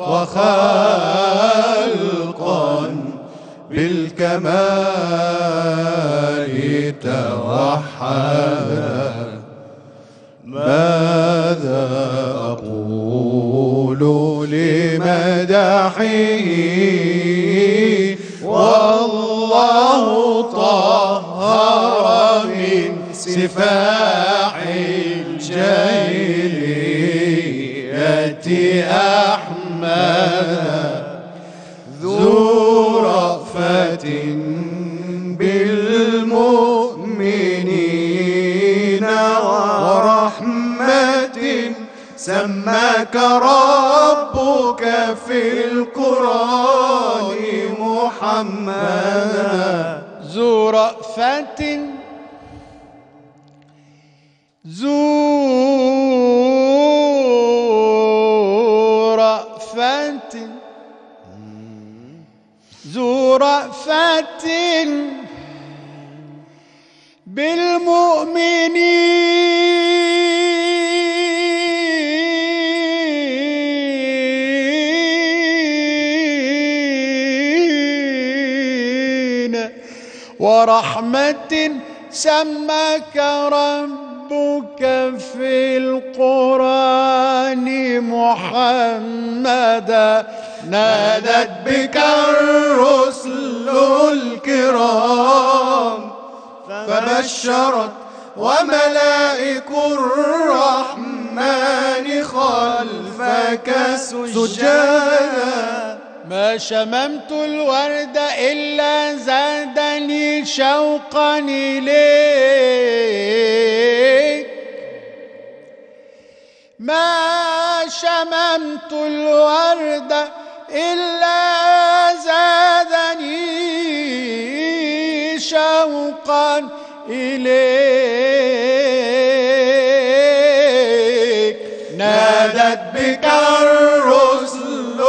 وخلقا بالكمال توحدا ماذا أقول لمدحه والله طهر من سفاح الجاهلية أحمد ذو رأفة بالمؤمنين ورحمة سماك ربك في القرآن محمد محمدا ذو رأفة ذو رأفة ذو رأفة بالمؤمنين ورحمة سماك ربك في القرآن محمدا نادت بك الرسل الكرام فبشرت وملائك الرحمن خلفك سجدا ما شممت الورد إلا زادني شوقا إليك ما شممت الورد إلا زادني شوقا إليك نادت بك الرسل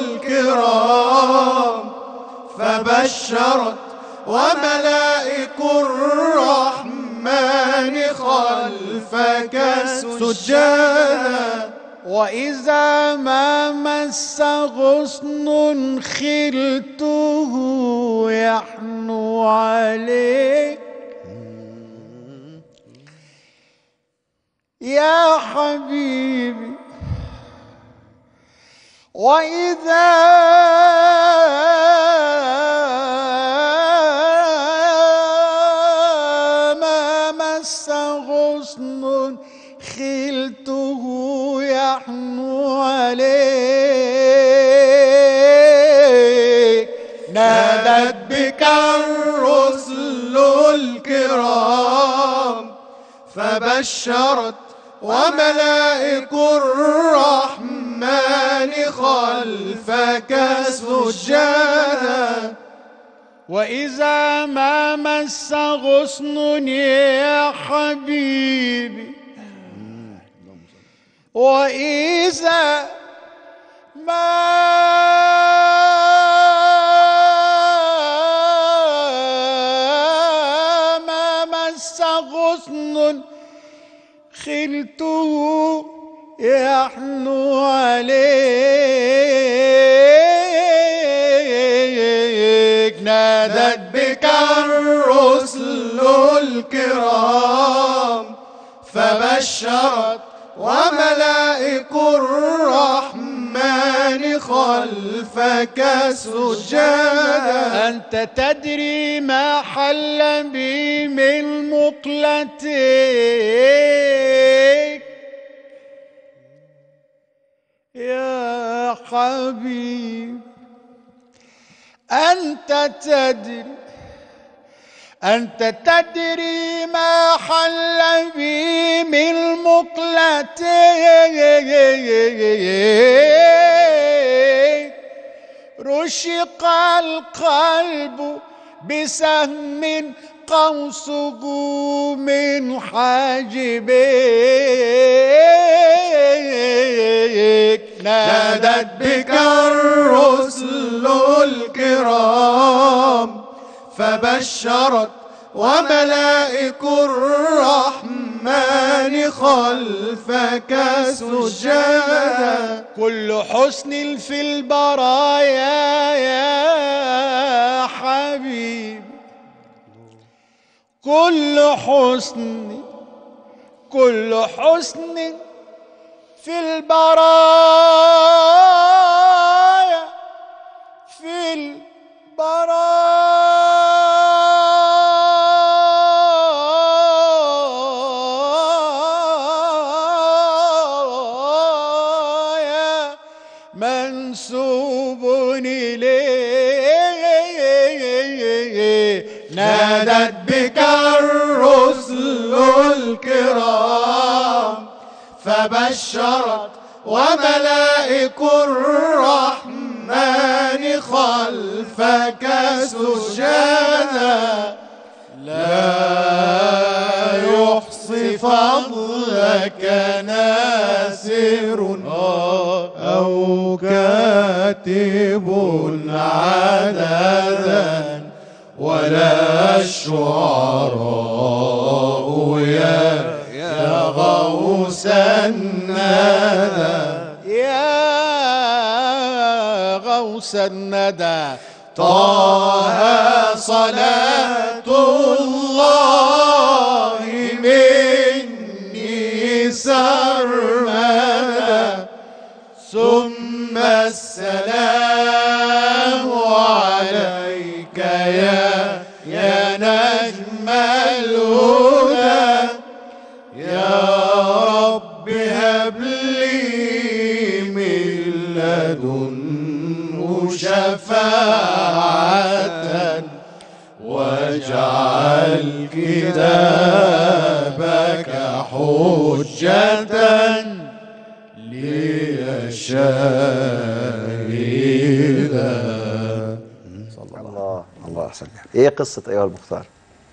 الكرام فبشرت وملائك الرحمن خلفك سجدا وإذا ما مس غصن خلته يحنو عليك يا حبيبي وإذا ما مس غصن خلته يحنو عليك نادت بك الرسل الكرام فبشرت وملائك الرحمن خلفك سجدا وإذا ما مس غصن يا حبيبي وإذا ما ما مس غصن خلته يحنو عليك نادت بك الرسل الكرام فبشرت وملائك الرحمن خلفك سجدا أنت تدري ما حل بي من مقلتك يا حبيب أنت تدري أنت تدري ما حل بي من مقلتك رشق القلب بسهم قوسه من حاجبك نادت بك الرسل الكرام فبشرت وملائك الرحمن خلفك سجدا كل حسن في البرايا يا حبيب كل حسن كل حسن في البرايا في البرايا منسوب إليه نادت بك الرسل الكرام فبشرت وملائك الرحمن خلفك سجدا لا يحصي فضلك ناسر أو كاتب عددا ولا الشعراء يا يا غوث الندى يا غوث الندى طه صلاة الله مني سرمدا ثم السلام عليك يا يا نجم الهدى يا رب هب لي من لدنه شفاعة واجعل كتابك حجة لي شاهدا الله الله ايه قصه ايها المختار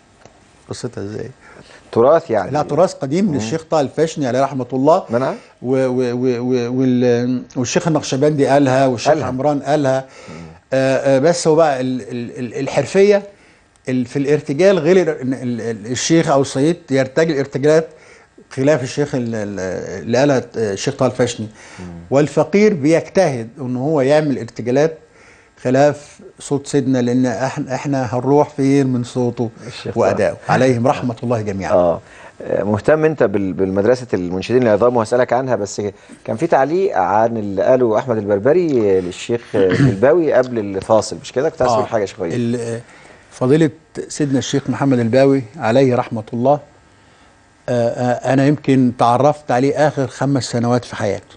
قصتها ازاي؟ تراث يعني لا تراث قديم للشيخ طه الفاشني عليه رحمه الله ما نعم و و و و وال والشيخ النقشبندي قالها والشيخ قالها. عمران قالها آه آه بس هو بقى ال ال ال الحرفيه ال في الارتجال غير ال ال ال الشيخ او السيد يرتجل ارتجالات خلاف الشيخ ال- ال- اللي قالها الشيخ طه الفاشني والفقير بيجتهد ان هو يعمل ارتجالات خلاف صوت سيدنا لان احنا احنا هنروح فين من صوته الشيخ طه. وادائه عليهم رحمه الله جميعا اه مهتم انت بال- بالمدرسه المنشدين العظام وهسالك عنها بس كان في تعليق عن اللي قاله احمد البربري للشيخ الباوي قبل الفاصل مش كده كنت عايز تقول حاجه شويه ال- فضيلة سيدنا الشيخ محمد الباوي عليه رحمة الله آه، آه، أنا يمكن تعرفت عليه آخر خمس سنوات في حياته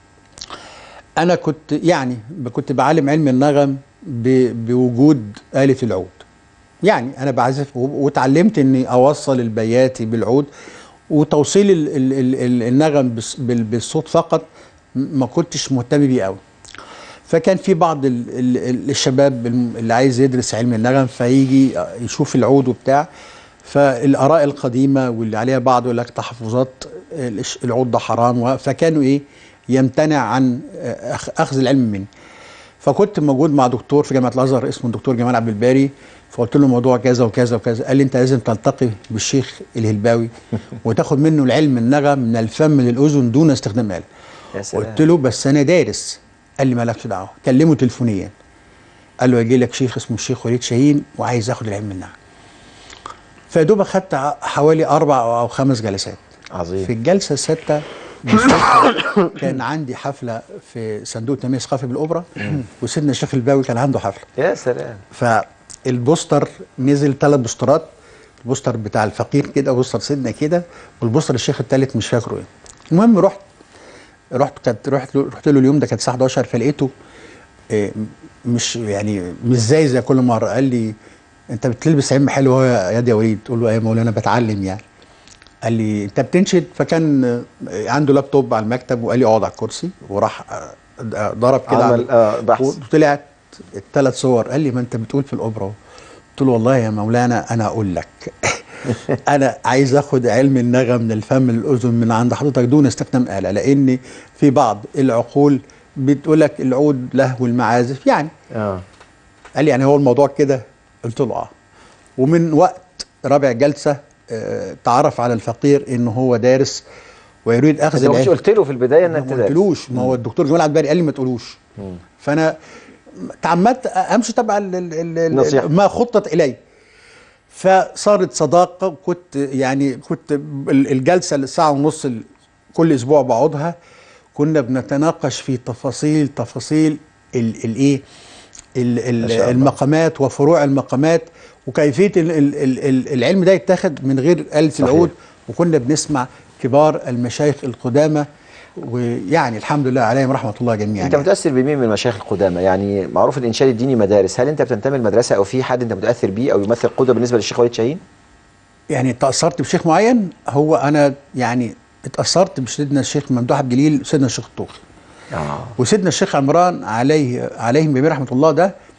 أنا كنت يعني ب- كنت بعلم علم النغم ب- بوجود آلة العود يعني أنا بعزف و- واتعلمت إني أوصل البياتي بالعود وتوصيل ال ال ال ال النغم بس- بال- بالصوت فقط م- ما كنتش مهتم بيه قوي فكان في بعض ال ال ال الشباب الم- اللي عايز يدرس علم النغم فيجي يشوف العود وبتاع فالاراء القديمه واللي عليها بعض يقول لك تحفظات الش- العود ده حرام و- فكانوا ايه يمتنع عن أخ- اخذ العلم مني فكنت موجود مع دكتور في جامعه الازهر اسمه الدكتور جمال عبد الباري فقلت له موضوع كذا وكذا وكذا قال لي انت لازم تلتقي بالشيخ الهلباوي وتاخد منه العلم النغم من الفم للاذن دون استخدام آلة يا سلام قلت له بس انا دارس قال لي مالكش دعوه كلمه تليفونيا قال له يجي لك شيخ اسمه الشيخ وليد شاهين وعايز ياخد العلم النغم فيا دوب اخدت ع- حوالي اربع او خمس جلسات عظيم في الجلسه السادسه بالصدفة كان عندي حفله في صندوق التنميه الثقافي بالاوبرا وسيدنا الشيخ الباوي كان عنده حفله يا سلام فالبوستر نزل ثلاث بوسترات البوستر بتاع الفقير كده وبوستر سيدنا كده والبوستر الشيخ الثالث مش فاكره ايه المهم رحت رحت كانت رحت له رحت له اليوم ده كانت الساعه 11 فلقيته إيه، مش يعني مش زي زي كل مره قال لي انت بتلبس علم حلو اهو يا ياد يا وليد تقول له ايه يا مولانا بتعلم يعني قال لي انت بتنشد فكان آه، عنده لابتوب على المكتب وقال لي اقعد على الكرسي وراح آه، آه، ضرب كده عمل على- آه بحث وطلعت الثلاث صور قال لي ما انت بتقول في الاوبرا اهو. قلت له والله يا مولانا انا اقول لك انا عايز اخد علم النغم من الفم للاذن من عند حضرتك دون استخدام اله لان في بعض العقول بتقول لك العود لهو المعازف يعني اه قال لي يعني هو الموضوع كده قلت له اه ومن وقت رابع جلسه آه تعرف على الفقير ان هو دارس ويريد اخذ انت مش العلم قلت له في البدايه ما انك تدرس قلتلوش ما هو الدكتور جمال عبد الباري قال لي ما تقولوش فانا تعمدت امشي تبع ال- ال- ال- نصيحة. ما خطط الي فصارت صداقه كنت يعني كنت ال- الجلسه الساعه ونص ال- كل اسبوع بقعدها كنا بنتناقش في تفاصيل تفاصيل ال- الايه ال- ال- ما شاء الله. المقامات وفروع المقامات وكيفيه ال- ال- ال- ال- العلم ده يتاخد من غير آلة صحيح. العود وكنا بنسمع كبار المشايخ القدامى ويعني الحمد لله عليهم رحمه الله جميعا انت متاثر بمين من المشايخ القدامى يعني معروف الانشاد الديني مدارس هل انت بتنتمي لمدرسه او في حد انت متاثر بيه او يمثل قدوه بالنسبه للشيخ وليد شاهين يعني تاثرت بشيخ معين هو انا يعني اتاثرت بسيدنا الشيخ ممدوح عبد الجليل وسيدنا الشيخ الطوخي اه وسيدنا الشيخ عمران عليه عليهم جميع رحمه الله ده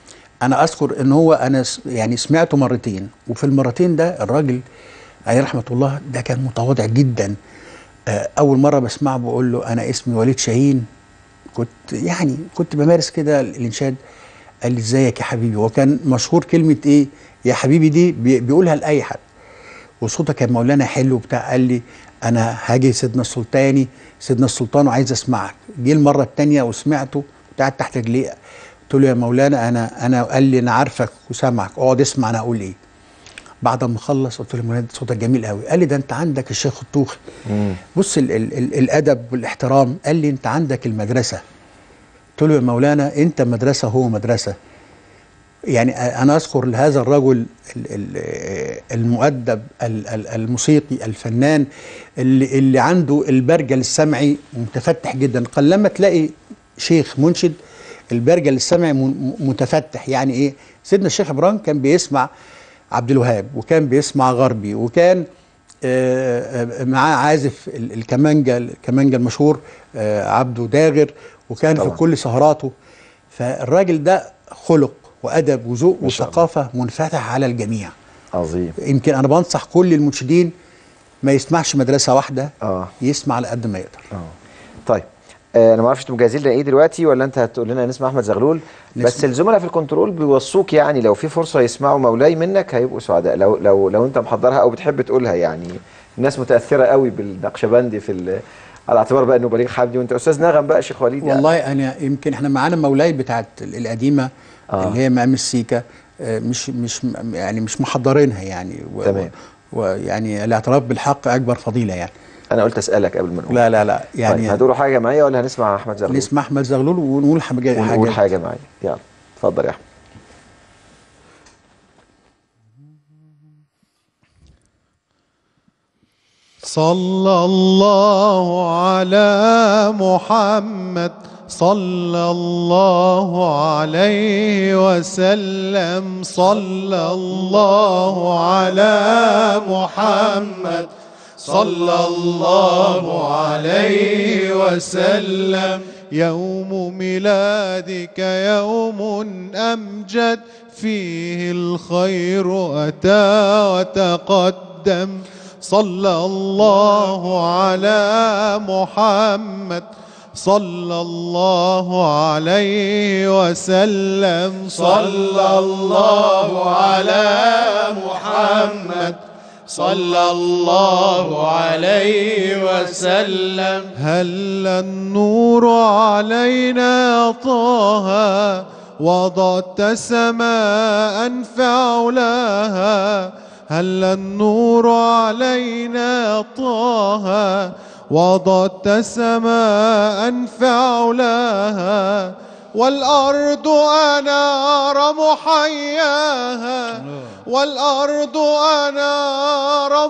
انا اذكر ان هو انا س- يعني سمعته مرتين وفي المرتين ده الراجل عليه رحمه الله ده كان متواضع جدا آه، اول مره بسمعه بقول له انا اسمي وليد شاهين كنت يعني كنت بمارس كده الانشاد قال لي ازيك يا حبيبي هو كان مشهور كلمه ايه يا حبيبي دي بي- بيقولها لاي حد وصوتك يا مولانا حلو بتاع قال لي انا هاجي سيدنا السلطاني سيدنا السلطان وعايز اسمعك جه المره الثانيه وسمعته قعدت تحت رجليه قلت له يا مولانا انا انا قال لي انا عارفك وسامعك اقعد اسمع انا اقول ايه بعد ما خلص قلت له يا مولانا صوتك جميل قوي قال لي ده انت عندك الشيخ الطوخي بص ال ال ال الادب والاحترام قال لي انت عندك المدرسه قلت له يا مولانا انت مدرسه هو مدرسه يعني انا اذكر هذا الرجل ال- ال- المؤدب ال- ال- الموسيقي الفنان اللي, اللي عنده البرجل السمعي متفتح جدا قلما تلاقي شيخ منشد البرجل السمعي م- متفتح يعني ايه سيدنا الشيخ ابراهيم كان بيسمع عبد الوهاب وكان بيسمع غربي وكان آه، آه، معاه عازف ال- الكمانجا الكمانجا المشهور آه، عبده داغر وكان طبعا. في كل سهراته فالراجل ده خلق وادب وذوق ما شاء وثقافه منفتح على الجميع عظيم يمكن انا بنصح كل المنشدين ما يسمعش مدرسه واحده اه يسمع على قد ما يقدر اه طيب آه، انا ما اعرفش انتوا مجهزين لنا ايه دلوقتي ولا انت هتقول لنا نسمع احمد زغلول بس نسمع. الزملاء في الكنترول بيوصوك يعني لو في فرصه يسمعوا مولاي منك هيبقوا سعداء لو لو لو انت محضرها او بتحب تقولها يعني الناس متاثره قوي بالنقشبندي في ال- على اعتبار بقى انه بليغ حمدي وانت استاذ نغم بقى شيخ وليد يعني. والله انا يمكن احنا معانا مولاي بتاعت ال- القديمه آه. آه. اللي هي مقام السيكا آه، مش مش يعني مش محضرينها يعني و- تمام. ويعني الاعتراف بالحق اكبر فضيله يعني انا قلت اسالك قبل ما نقول لا لا لا يعني يعني طيب هتقولوا حاجه جماعيه ولا هنسمع احمد زغلول نسمع احمد زغلول ونقول حاجه ونقول حاجه جماعيه يلا اتفضل يا احمد صلى الله على محمد صلى الله عليه وسلم صلى الله على محمد صلى الله عليه وسلم يوم ميلادك يوم أمجد فيه الخير أتى وتقدم صلى الله على محمد صلى الله عليه وسلم صلى الله على محمد صلى الله عليه وسلم هل النور علينا طه وضعت سماء فعلاها هل النور علينا طه وضعت سماء فعلاها والأرض أنار محياها والأرض أنار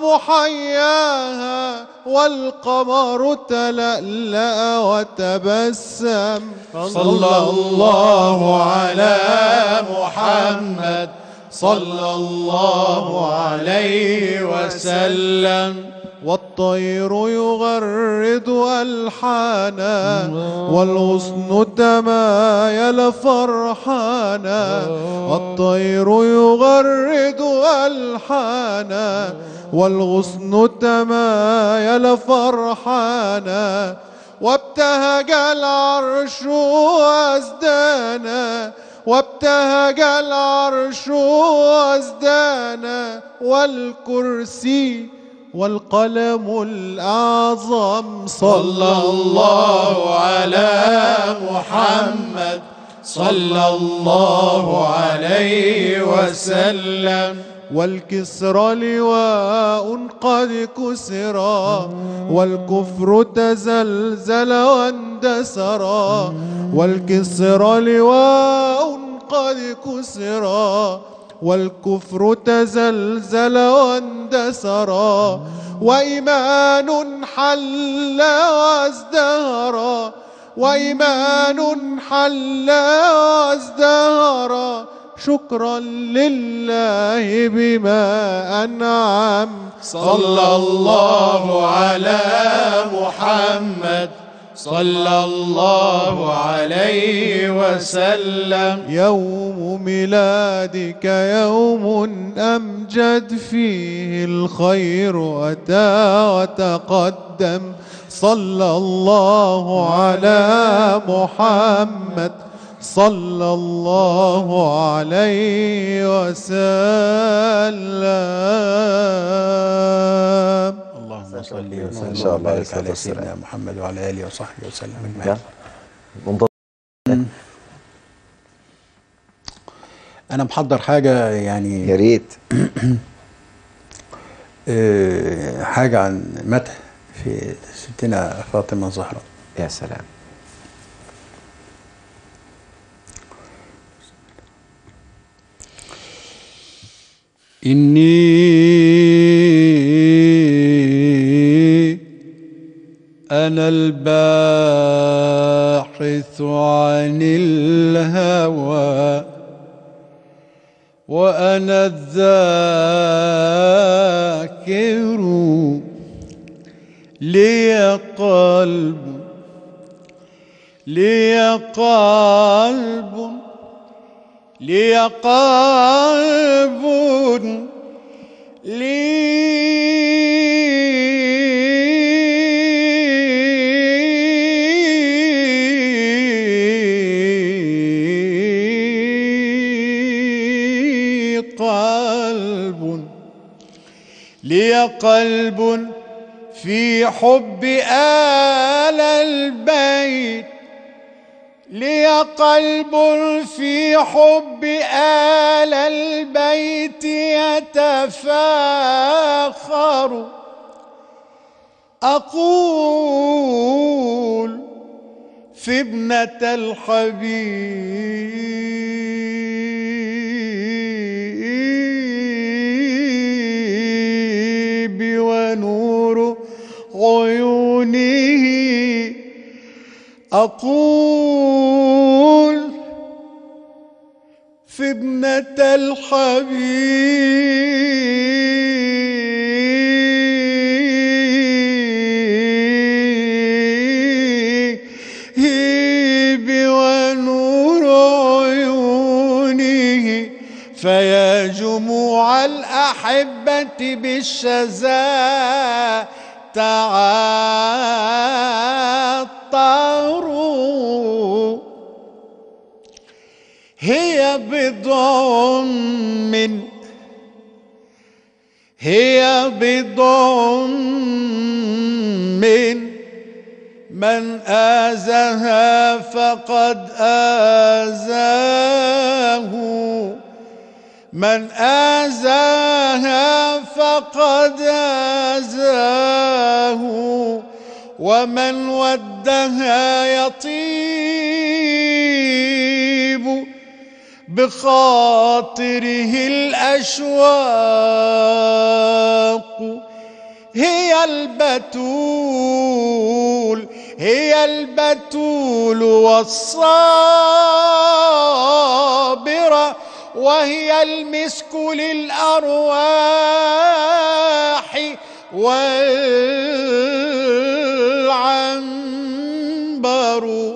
محياها والقمر تلألأ وتبسم صلى الله على محمد صلى الله عليه وسلم والطير يغرد ألحانا والغصن تمايل فرحانا الطير يغرد ألحانا والغصن تمايل فرحانا وابتهج العرش وازدانا وابتهج العرش وازدانا والكرسي والقلم الأعظم صلى الله على محمد صلى الله عليه وسلم والكسر لواء قد كسرا والكفر تزلزل واندسرا والكسر لواء قد كسرا والكفر تزلزل واندسرا وإيمان حل وازدهرا وإيمان حل وازدهرا شكرا لله بما أنعم صلى الله على محمد صلى الله عليه وسلم يوم ميلادك يوم أمجد فيه الخير أتى وتقدم صلى الله على محمد صلى الله عليه وسلم اللهم صل إن وسلم شاء الله عليه وبارك الصلاة على والسلام. سيدنا محمد وعلى اله وصحبه وسلم اجمعين نعم. منتظر انا محضر حاجه يعني يا ريت آه، حاجه عن مدح في ستنا فاطمه الزهراء يا سلام إني أنا الباحث عن الهوى وأنا الذاكر لي قلب لي قلب لي قلب لي قلب لي قلب في حب آل البيت لي قلب في حب آل البيت يتفاخر أقول في ابنة الحبيب ونور عيونه أقول في ابنة الحبيب ونور عيونه فيا جموع الأحبة بالشذا تعطروا هي بضع من هي بضع من من آزها فقد آزاه من آزاها فقد آزاه ومن ودها يطيب بخاطره الأشواق هي البتول هي البتول والصابرة وهي المسك للأرواح والعنبر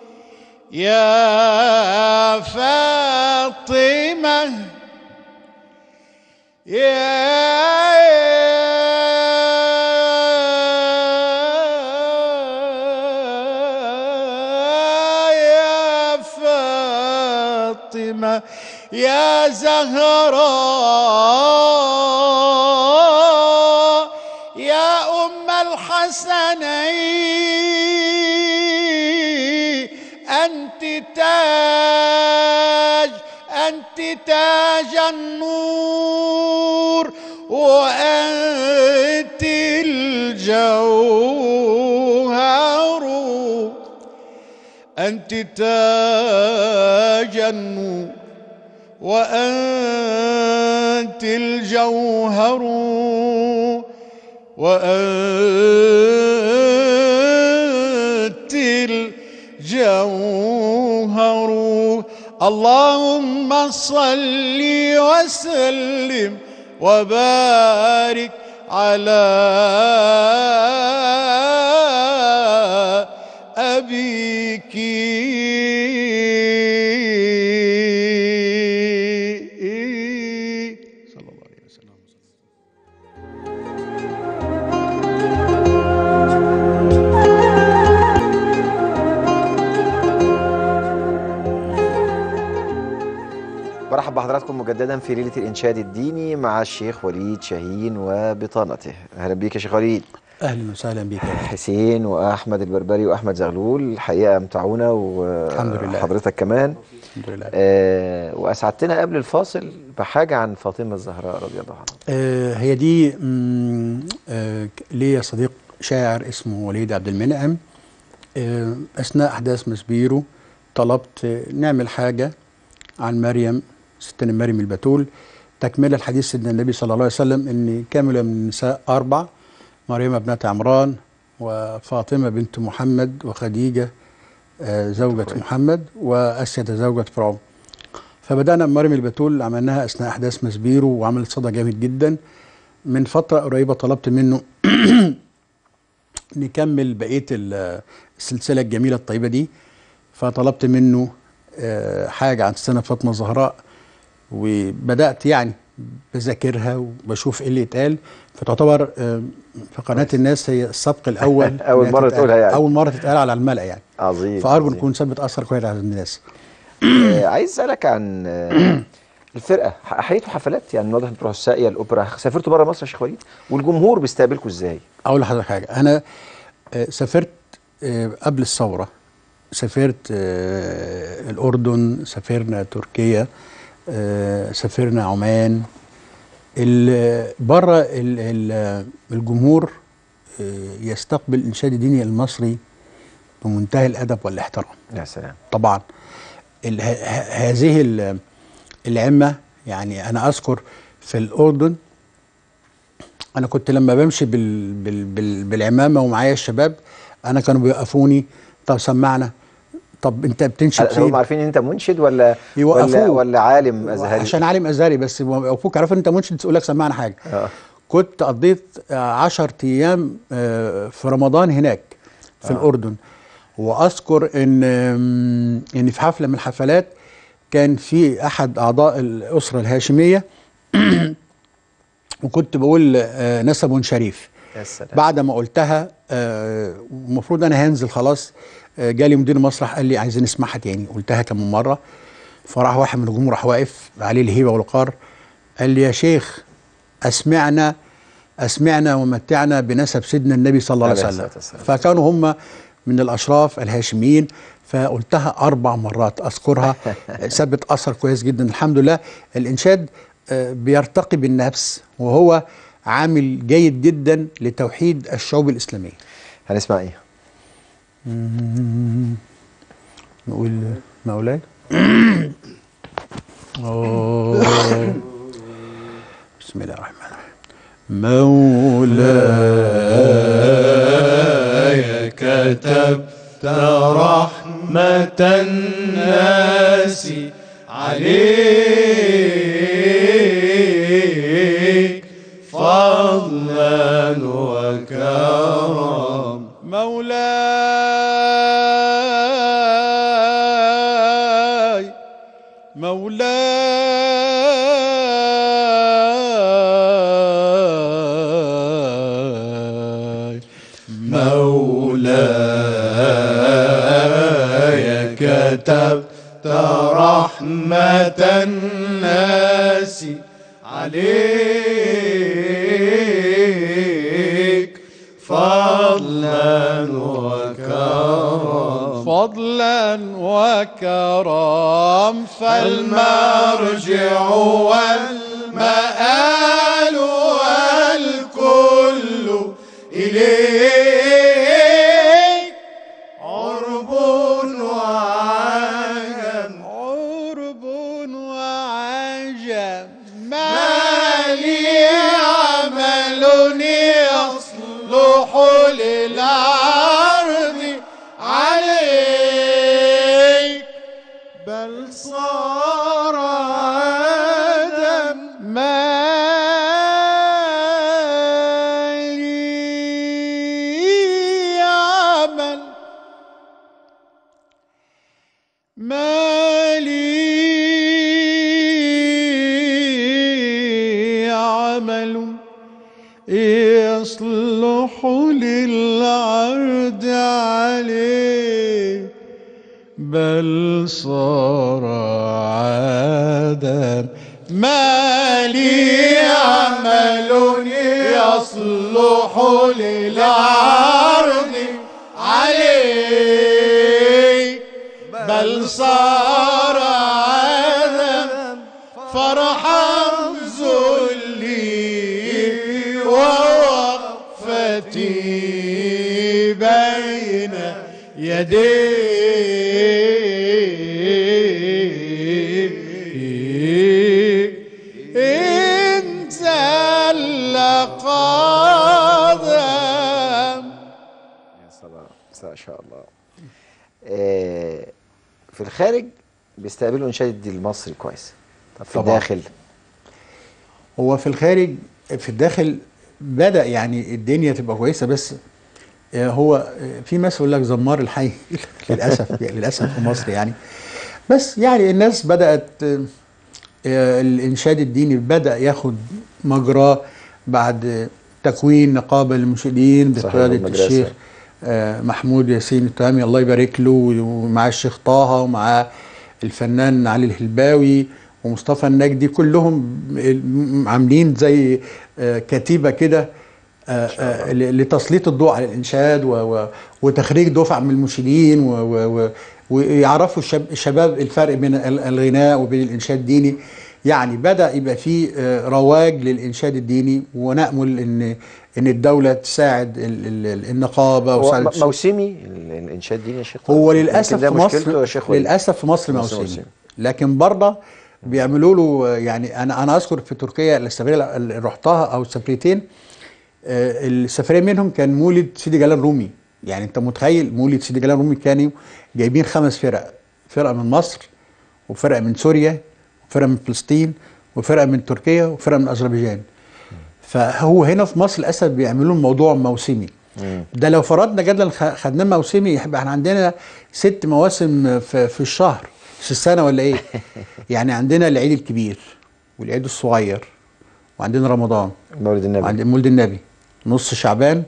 يا فاطمة يا يا فاطمة يا زهراء يا أم الحسنين أنت تاج أنت تاج النور وأنت الجوهر أنت تاج النور وأنت الجوهر وأنت الجوهر اللهم صل وسلم وبارك على أبيك صلى الله عليه وسلم برحب بحضراتكم مجددا في ليله الانشاد الديني مع الشيخ وليد شاهين وبطانته اهلا بيك يا شيخ وليد اهلا وسهلا بك يا أخي. حسين واحمد البربري واحمد زغلول الحقيقه امتعونا الحمد لله. وحضرتك كمان الحمد لله آه واسعدتنا قبل الفاصل بحاجه عن فاطمه الزهراء رضي الله عنها آه هي دي مم، آه ليا صديق شاعر اسمه وليد عبد المنعم آه اثناء احداث مسبيرو طلبت آه، نعمل حاجه عن مريم ستنا مريم البتول تكمله الحديث سيدنا النبي صلى الله عليه وسلم ان كامل من النساء اربع مريم ابنه عمران وفاطمه بنت محمد وخديجه آه زوجة محمد واسيد زوجة فرعون فبدانا بمريم البتول عملناها اثناء احداث مسبيرو وعملت صدى جامد جدا من فتره قريبه طلبت منه نكمل بقيه ال- السلسله الجميله الطيبه دي فطلبت منه آه، حاجه عن سنه فاطمه الزهراء وبدات يعني بذاكرها وبشوف ايه اللي اتقال فتعتبر آه، في قناه الناس هي السبق الاول أول إنها مرة تتقال. تقولها يعني. اول مره تتقال على الملأ يعني عظيم فارجو عظيم. نكون ثبت اثر كويس على الناس آه عايز اسالك عن آه الفرقه احييتوا حفلات يعني واضح انتوا تروحوا الساقيه الاوبرا سافرتوا بره مصر يا شيخ وليد والجمهور بيستقبلكم ازاي؟ اقول لحضرتك حاجه انا آه، سافرت آه، قبل الثوره سافرت آه، الاردن سافرنا تركيا آه، سافرنا عمان ال- بره ال- ال- الجمهور آه، يستقبل الانشاد الديني المصري بمنتهى الادب والاحترام يا سلام طبعا ال- ه- ه- هذه ال- العمة يعني أنا أذكر في الأردن أنا كنت لما بمشي بال بال بال بالعمامة ومعايا الشباب أنا كانوا بيوقفوني طب سمعنا طب أنت بتنشد هل هم فين؟ عارفين ان انت منشد ولا ولا يوقفوه. ولا عالم ازهري؟ عشان عالم أزهري بس يوقفوك عارف أنت منشد يقول لك سمعنا حاجة آه. كنت قضيت آه، عشر أيام آه، في رمضان هناك في الأردن وأذكر إن آم، إن في حفلة من الحفلات كان في أحد أعضاء الأسرة الهاشمية وكنت بقول آه، نسب شريف يا سلام بعد ما قلتها آه، المفروض انا هنزل خلاص آه، جالي مدير المسرح قال لي عايزين نسمعها تاني قلتها كم مره فراح واحد من الجمهور راح واقف عليه الهيبه والوقار قال لي يا شيخ اسمعنا اسمعنا ومتعنا بنسب سيدنا النبي صلى الله عليه عليه وسلم الصلاة والسلام. فكانوا هم من الاشراف الهاشميين فقلتها اربع مرات اذكرها ثبت اثر كويس جدا الحمد لله الانشاد آه، بيرتقي بالنفس وهو عامل جيد جدا لتوحيد الشعوب الاسلاميه هنسمع ايه؟ نقول مولاي أوه. بسم الله الرحمن الرحيم مولاي كتبت رحمة الناس عليك فضلا وكرم مولاي مولاي مولاي كتبت رحمة الناس عليك فضلا وكرم فضلا وكرم فالمرجع والمآل والكل إليك عرب وعجم عرب وعجم ما يصلح للعرض عليه بل صار عادا ما لي عمل يصلح للعرض عليه بل صار عادا فرحا ذلي ووقفتي بين يديه إن زل قدم يا سلام ما شاء الله آه، في الخارج بيستقبلوا انشاد المصري كويس طب في طبعاً. الداخل هو في الخارج في الداخل بدأ يعني الدنيا تبقى كويسة بس آه، هو آه، في مثل يقول لك زمار الحي للأسف يعني للأسف في مصر يعني بس يعني الناس بدأت آه، آه، الإنشاد الديني بدأ ياخد مجراه بعد آه، تكوين نقابة للمنشدين صحيح، بقيادة والمدرسة. الشيخ آه، محمود ياسين التهامي الله يبارك له ومع الشيخ طه ومع الفنان علي الهلباوي ومصطفى النجدي كلهم عاملين زي آه، كتيبه كده آه، آه، ل- لتسليط الضوء على الانشاد و- و- وتخريج دفع من المنشدين و- و- و- ويعرفوا الشب- الشباب الفرق بين ال- الغناء وبين الانشاد الديني يعني بدا يبقى في آه، رواج للانشاد الديني ونامل ان ان الدوله تساعد ال- ال- ال- النقابه هو وتساعد م- موسمي ال- الانشاد دي يا شيخ هو يمكن للاسف ده في مشكلته يا مصر شيخ وليد. للاسف في مصر موسمي. موسمي لكن بره بيعملوا له يعني انا انا اذكر في تركيا السفريه اللي رحتها او السفريتين آه، السفريه منهم كان مولد سيدي جلال رومي يعني انت متخيل مولد سيدي جلال رومي كانوا جايبين خمس فرق فرقه من مصر وفرقه من سوريا وفرقه من فلسطين وفرقه من تركيا وفرقه من اذربيجان فهو هنا في مصر للاسف بيعملوا الموضوع موسمي ده لو فرضنا جدلا خ- خدناه موسمي يبقى احنا عندنا ست مواسم في, في الشهر في السنه ولا ايه؟ يعني عندنا العيد الكبير والعيد الصغير وعندنا رمضان مولد النبي وعند مولد النبي نص شعبان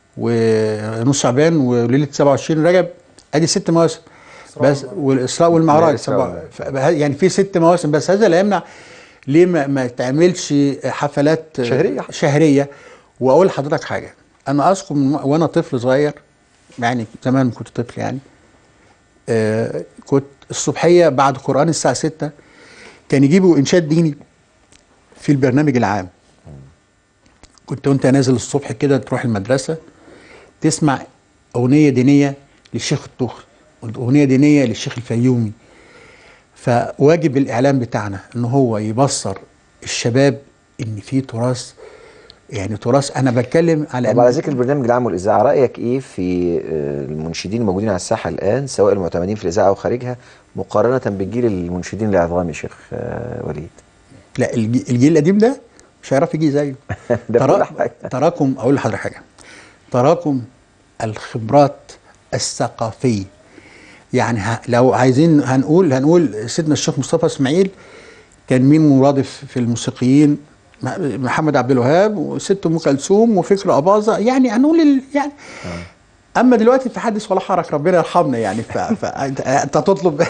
ونص شعبان وليله 27 رجب ادي ست مواسم بس والاسراء والمعراج الإسراء سبع والمعراج. ف- يعني في ست مواسم بس هذا لا يمنع ليه ما, ما تعملش حفلات شهرية. شهريه واقول لحضرتك حاجه انا اذكر من وانا طفل صغير يعني زمان كنت طفل يعني آه كنت الصبحيه بعد قران الساعه 6 كان يجيبوا انشاد ديني في البرنامج العام كنت وانت نازل الصبح كده تروح المدرسه تسمع اغنيه دينيه للشيخ الطوخي اغنيه دينيه للشيخ الفيومي فواجب الاعلام بتاعنا ان هو يبصر الشباب ان في تراث يعني تراث انا بتكلم على طب على ذكر البرنامج العام والاذاعه رايك ايه في آه، المنشدين الموجودين على الساحه الان سواء المعتمدين في الاذاعه او خارجها مقارنه بالجيل المنشدين العظام يا شيخ آه، وليد لا الجي- الجيل القديم ده مش هيعرف يجي زيه ده ترا- كل حاجة. تراكم اقول لحضرتك حاجه تراكم الخبرات الثقافيه يعني ه- لو عايزين هنقول هنقول سيدنا الشيخ مصطفى اسماعيل كان مين مرادف في الموسيقيين م- محمد عبد الوهاب وست ام كلثوم وفكر اباظه يعني هنقول ال- يعني اما دلوقتي في حدث ولا حرج ربنا يرحمنا يعني ف- فانت انت تطلب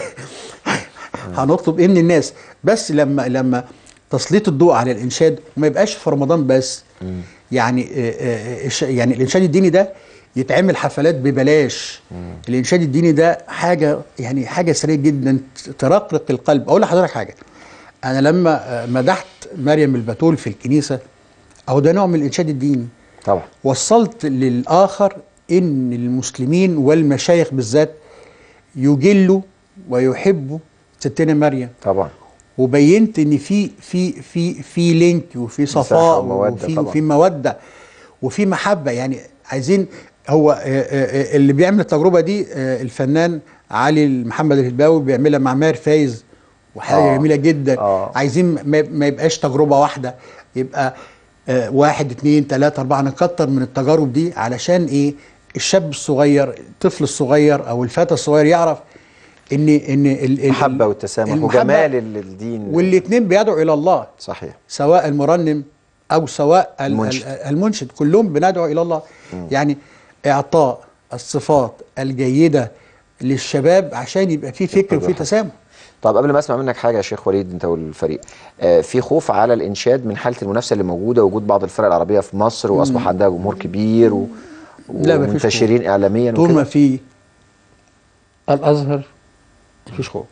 هنطلب ايه من الناس بس لما لما تسليط الضوء على الانشاد وما يبقاش في رمضان بس يعني آه، آه، الش- يعني الانشاد الديني ده يتعمل حفلات ببلاش الانشاد الديني ده حاجه يعني حاجه سريعه جدا ترقرق القلب اقول لحضرتك حاجه انا لما آه، مدحت مريم البتول في الكنيسه او ده نوع من الانشاد الديني طبعا وصلت للآخر إن المسلمين والمشايخ بالذات يجلوا ويحبوا ستنا مريم طبعا وبينت ان في في في في لينك وفي مساحة صفاء ومودة وفي طبعاً. وفي موده وفي محبه يعني عايزين هو آه، آه، آه، اللي بيعمل التجربه دي آه، الفنان علي محمد الهلباوي بيعملها مع ماهر فايز وحاجه آه. جميله جدا آه. عايزين ما ما يبقاش تجربه واحده يبقى آه، واحد اتنين تلاته اربعه نكتر من التجارب دي علشان ايه الشاب الصغير الطفل الصغير او الفتى الصغير يعرف ان ان ال- ال- المحبه والتسامح المحبة وجمال ال- الدين والاثنين بيدعوا الى الله صحيح سواء المرنم او سواء ال- المنشد. ال- المنشد كلهم بندعو الى الله يعني اعطاء الصفات الجيده للشباب عشان يبقى في فكر وفي تسامح طب قبل ما اسمع منك حاجه يا شيخ وليد انت والفريق آه في خوف على الانشاد من حاله المنافسه اللي موجوده وجود بعض الفرق العربيه في مصر واصبح عندها جمهور كبير و... لا، مفيش ومنتشرين اعلاميا طول ما وكده في الازهر مفيش خوف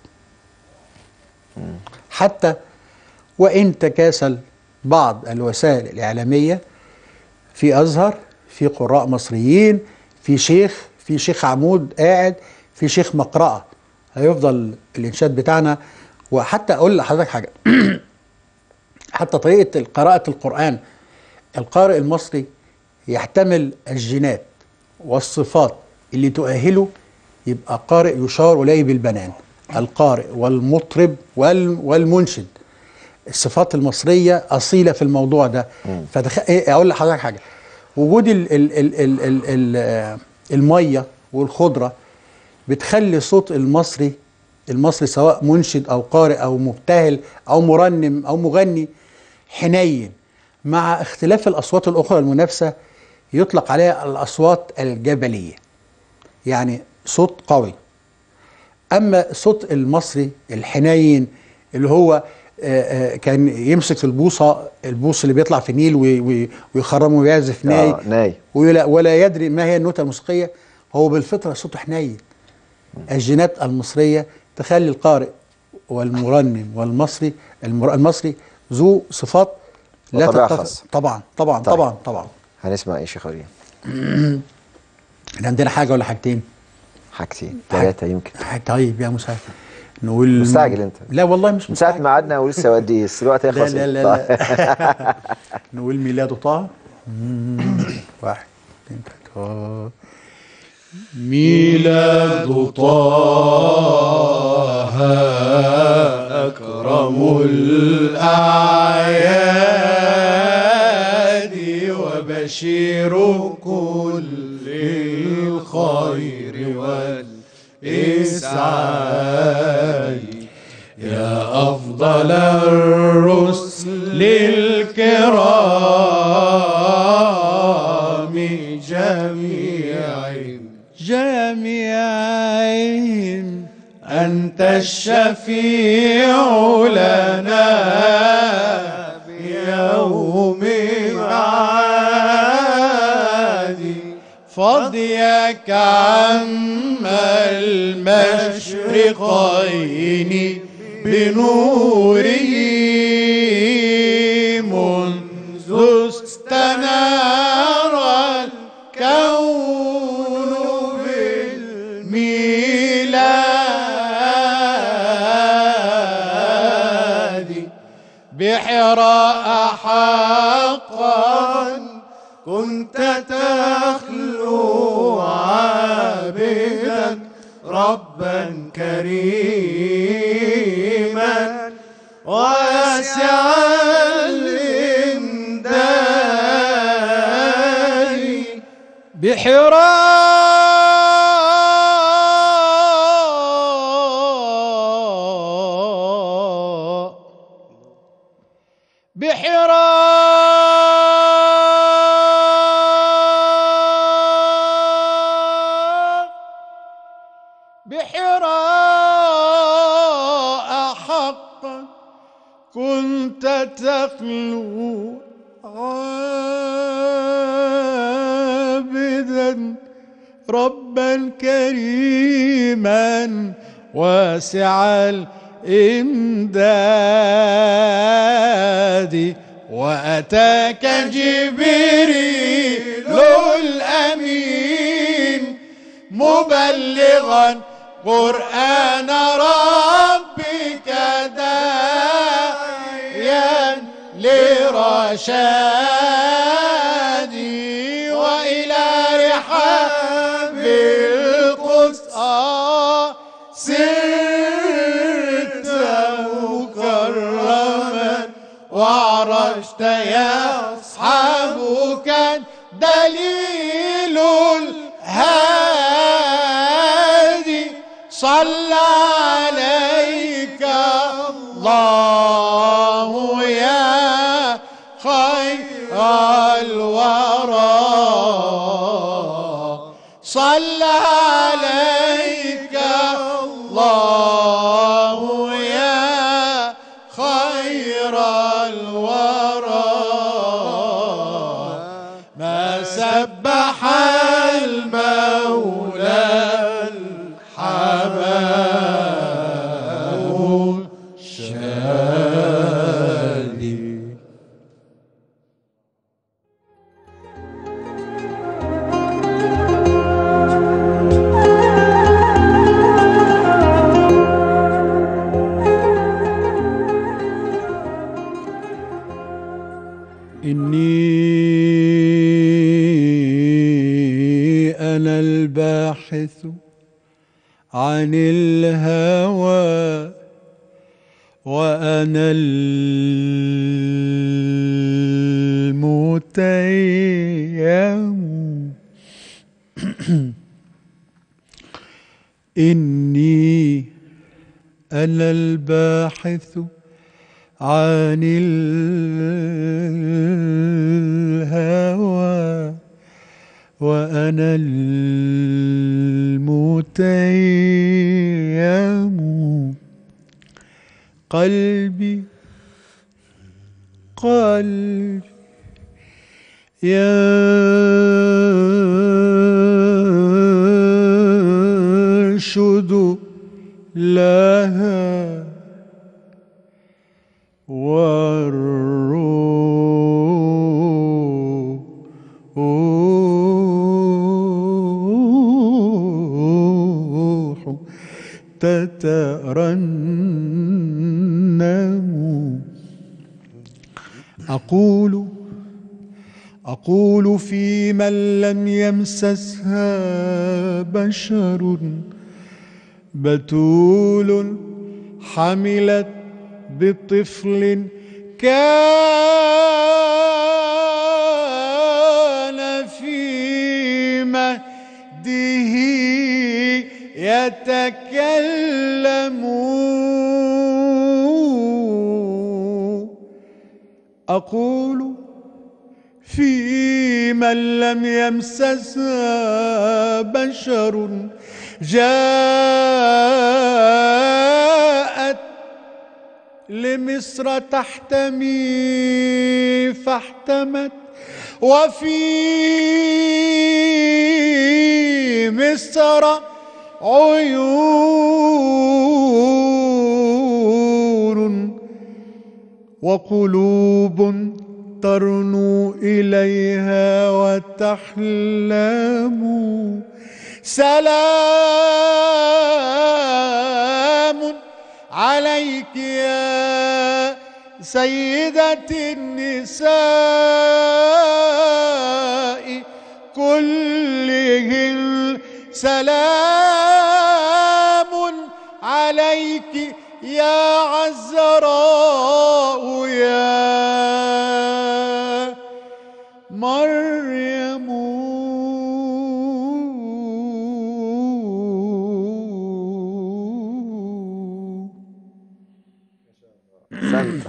حتى وان تكاسل بعض الوسائل الاعلاميه في ازهر في قراء مصريين في شيخ في شيخ عمود قاعد في شيخ مقرأة هيفضل الانشاد بتاعنا وحتى اقول لحضرتك حاجه حتى طريقه قراءه القران القارئ المصري يحتمل الجينات والصفات اللي تؤهله يبقى قارئ يشار اليه بالبنان القارئ والمطرب وال والمنشد الصفات المصريه اصيله في الموضوع ده فدخ... إيه اقول لحضرتك حاجه وجود ال... ال... ال... ال... ال... ال... آه، الميه والخضره بتخلي صوت المصري المصري سواء منشد او قارئ او مبتهل او مرنم او مغني حنين مع اختلاف الاصوات الاخرى المنافسه يطلق عليها الاصوات الجبليه يعني صوت قوي اما صوت المصري الحنين اللي هو آه، آه، كان يمسك البوصه البوص اللي بيطلع في النيل وي- وي- ويخرمه ويعزف ناي آه ناي ولا, ولا يدري ما هي النوتة الموسيقية هو بالفطرة صوته حنين الجينات المصرية تخلي القارئ والمرنم والمصري المر- المصري ذو صفات لا وطبيعة تتفق خاصة. طبعا طبعا طيب. طبعا طبعا هنسمع ايه يا شيخ وليد احنا عندنا حاجة ولا حاجتين حاجتين ثلاثه يمكن طيب يا مسافر نقول مستعجل انت. لا والله مش من ساعه مستعجل ما قعدنا ولسه قد ايه بس الوقت لا هيخلص لا لا, لا. نقول ميلاد طه مم. واحد اتنين تلاته آه. ميلاد طه أكرم الأعياد وبشير كل الخير والإسعاد يا أفضل الرسل الكرام جميعهم جميعهم أنت الشفيع لنا بيوم معاد فضيك عم المشرقين بنوره منذ استنار الكون بالميلاد بحراء حقا كنت تخلو عابدا ربا كريما واسع الامداد بحراء بحراء بحراء حقا كنت تخلو عابدا ربا كريما واسع الامداد واتاك جبريل الامين مبلغا قران ربك داعيا لرشاد والى رحاب القدس آه سرت مكرما وعرجت يا اصحابك دليل الهادي صلى عليك الله يا خير عن الهوى وأنا المتيم إني أنا الباحث عن الهوى وأنا المتيم قلبي قلبي ينشد لها والروح تترنم أقول أقول في من لم يمسسها بشر بتول حملت بطفل كان في مهده يتكلم أقول في من لم يمسسها بشر جاءت لمصر تحتمي فاحتمت وفي مصر عيون وقلوب ترنو إليها وتحلم سلام عليك يا سيدة النساء كلهن سلام عليك يا عزراء يا مريم احسنت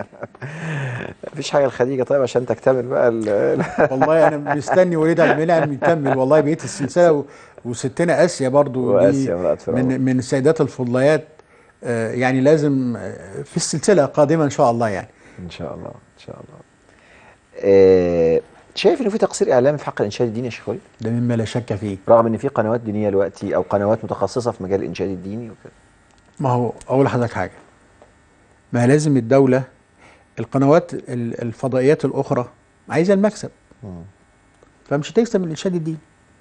مفيش حاجه لخديجه طيب عشان تكتمل بقى ال- والله انا مستني وليد عبد المنعم يكمل والله بقيه السلسله و- وستنا اسيا برضو دي وآسيا امرأة فرعون. من من السيدات الفضليات آه، يعني لازم آه، في السلسله القادمه ان شاء الله يعني ان شاء الله ان شاء الله آه، شايف انه في تقصير اعلامي في حق الانشاد الديني يا شيخ وليد ده مما لا شك فيه رغم ان في قنوات دينيه دلوقتي او قنوات متخصصه في مجال الانشاد الديني وكده ما هو اقول لحضرتك حاجه ما لازم الدوله القنوات ال- الفضائيات الاخرى عايزه المكسب فمش هتكسب من الانشاد الديني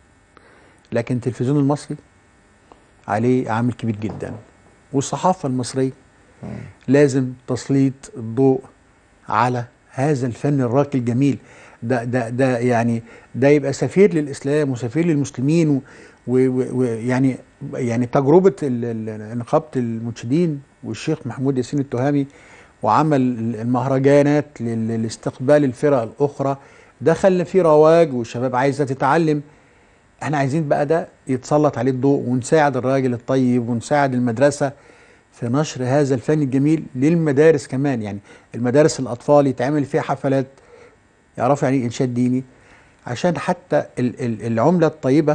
لكن التلفزيون المصري عليه عامل كبير جدا والصحافه المصريه لازم تسليط الضوء على هذا الفن الراقي الجميل ده ده ده يعني ده يبقى سفير للاسلام وسفير للمسلمين ويعني يعني تجربه ال- ال- نقابه المنشدين والشيخ محمود ياسين التهامي وعمل المهرجانات لل- لاستقبال الفرق الاخرى ده خلى فيه رواج والشباب عايزه تتعلم احنا عايزين بقى ده يتسلط عليه الضوء ونساعد الراجل الطيب ونساعد المدرسه في نشر هذا الفن الجميل للمدارس كمان يعني المدارس الاطفال يتعمل فيها حفلات يعرفوا يعني ايه انشاد ديني عشان حتى ال- ال- العمله الطيبه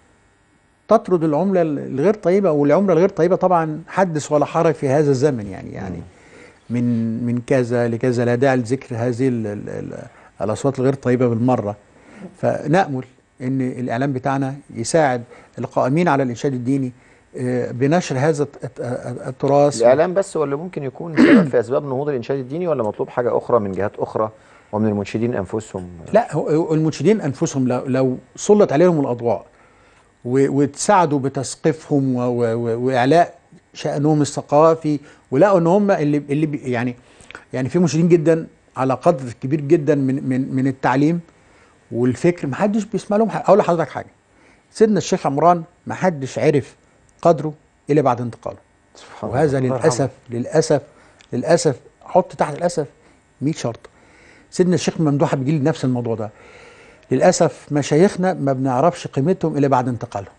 تطرد العمله الغير طيبه والعمله الغير طيبه طبعا حدث ولا حرج في هذا الزمن يعني يعني من من كذا لكذا لا داعي لذكر هذه ال ال ال الاصوات الغير طيبه بالمره فنامل ان الاعلام بتاعنا يساعد القائمين على الانشاد الديني آه، بنشر هذا الت- الت- التراث الاعلام بس ولا ممكن يكون سبب في اسباب نهوض الانشاد الديني ولا مطلوب حاجه اخرى من جهات اخرى ومن المنشدين انفسهم لا هو- هو المنشدين انفسهم لو, لو سلط عليهم الاضواء و- وتساعدوا بتثقيفهم و- و- و- واعلاء شانهم الثقافي ولقوا ان هم اللي اللي بي- يعني يعني في منشدين جدا على قدر كبير جدا من من من التعليم والفكر محدش بيسمع لهم حاجة. اقول لحضرتك حاجه سيدنا الشيخ عمران ما حدش عرف قدره الا بعد انتقاله سبحان وهذا الله. للاسف للاسف للاسف حط تحت الاسف 100 شرط سيدنا الشيخ ممدوح بيجي لي نفس الموضوع ده للاسف مشايخنا ما بنعرفش قيمتهم الا بعد انتقالهم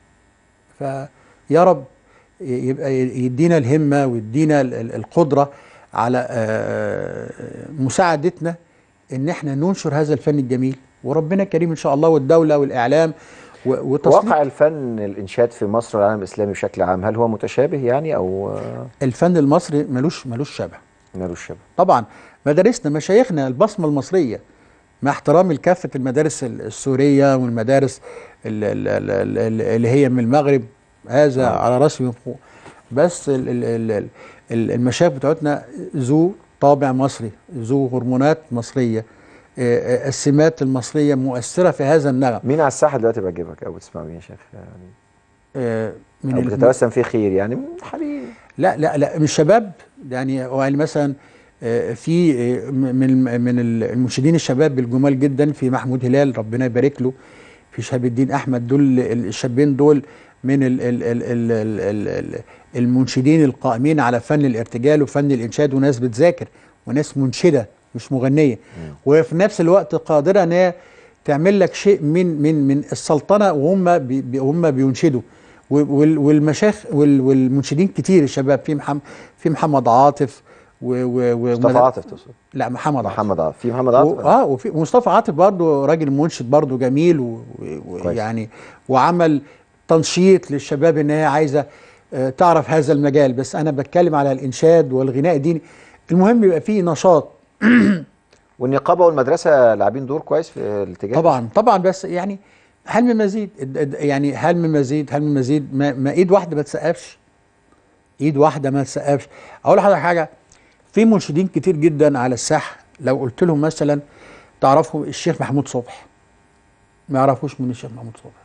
فيا رب يبقى يدينا الهمه ويدينا ال- ال- القدره على آه، مساعدتنا ان احنا ننشر هذا الفن الجميل وربنا كريم ان شاء الله والدوله والاعلام و- وتصنيف واقع الفن الانشاد في مصر والعالم الاسلامي بشكل عام هل هو متشابه يعني او آه، الفن المصري ملوش ملوش شبه مالوش شبه طبعا مدارسنا مشايخنا البصمه المصريه مع احترامي لكافه المدارس ال- السوريه والمدارس ال- ال- ال- ال- اللي هي من المغرب هذا على راسي من فوق بس ال- ال- ال- ال- ال- المشايخ بتوعتنا ذو طابع مصري ذو هرمونات مصريه آه، آه، السمات المصريه مؤثره في هذا النغم مين على الساحه دلوقتي بيعجبك او بتسمع مين يا شيخ يعني آه، من او ال- بتتوسم فيه خير يعني حبيبي لا لا لا مش شباب يعني هو يعني مثلا آه، في آه، من من المنشدين الشباب الجمال جدا في محمود هلال ربنا يبارك له في شهاب الدين احمد دول الشابين دول من ال ال ال ال ال ال ال المنشدين القائمين على فن الارتجال وفن الانشاد وناس بتذاكر وناس منشده مش مغنيه وفي نفس الوقت قادره ان هي تعمل لك شيء من من من السلطنه وهم بي بي- وهم بينشدوا وال- والمشايخ وال- والمنشدين كتير الشباب في محمد في محمد عاطف و و و مصطفى عاطف تقصد لا محمد عاطف محمد عاطف في محمد عاطف و- اه وفي مصطفى عاطف برضه راجل منشد برضه جميل و- و- كويس. ويعني وعمل تنشيط للشباب ان هي عايزه آه، تعرف هذا المجال بس انا بتكلم على الانشاد والغناء الديني المهم يبقى فيه نشاط والنقابه والمدرسه لاعبين دور كويس في الاتجاه ده؟ طبعا طبعا بس يعني هل من مزيد الد- الد- يعني هل من مزيد هل من مزيد ما, ما ايد واحده ما تسقفش ايد واحده ما تسقفش اقول لحضرتك حاجه في منشدين كتير جدا على الساحه لو قلت لهم مثلا تعرفوا الشيخ محمود صبحي ما يعرفوش من الشيخ محمود صبحي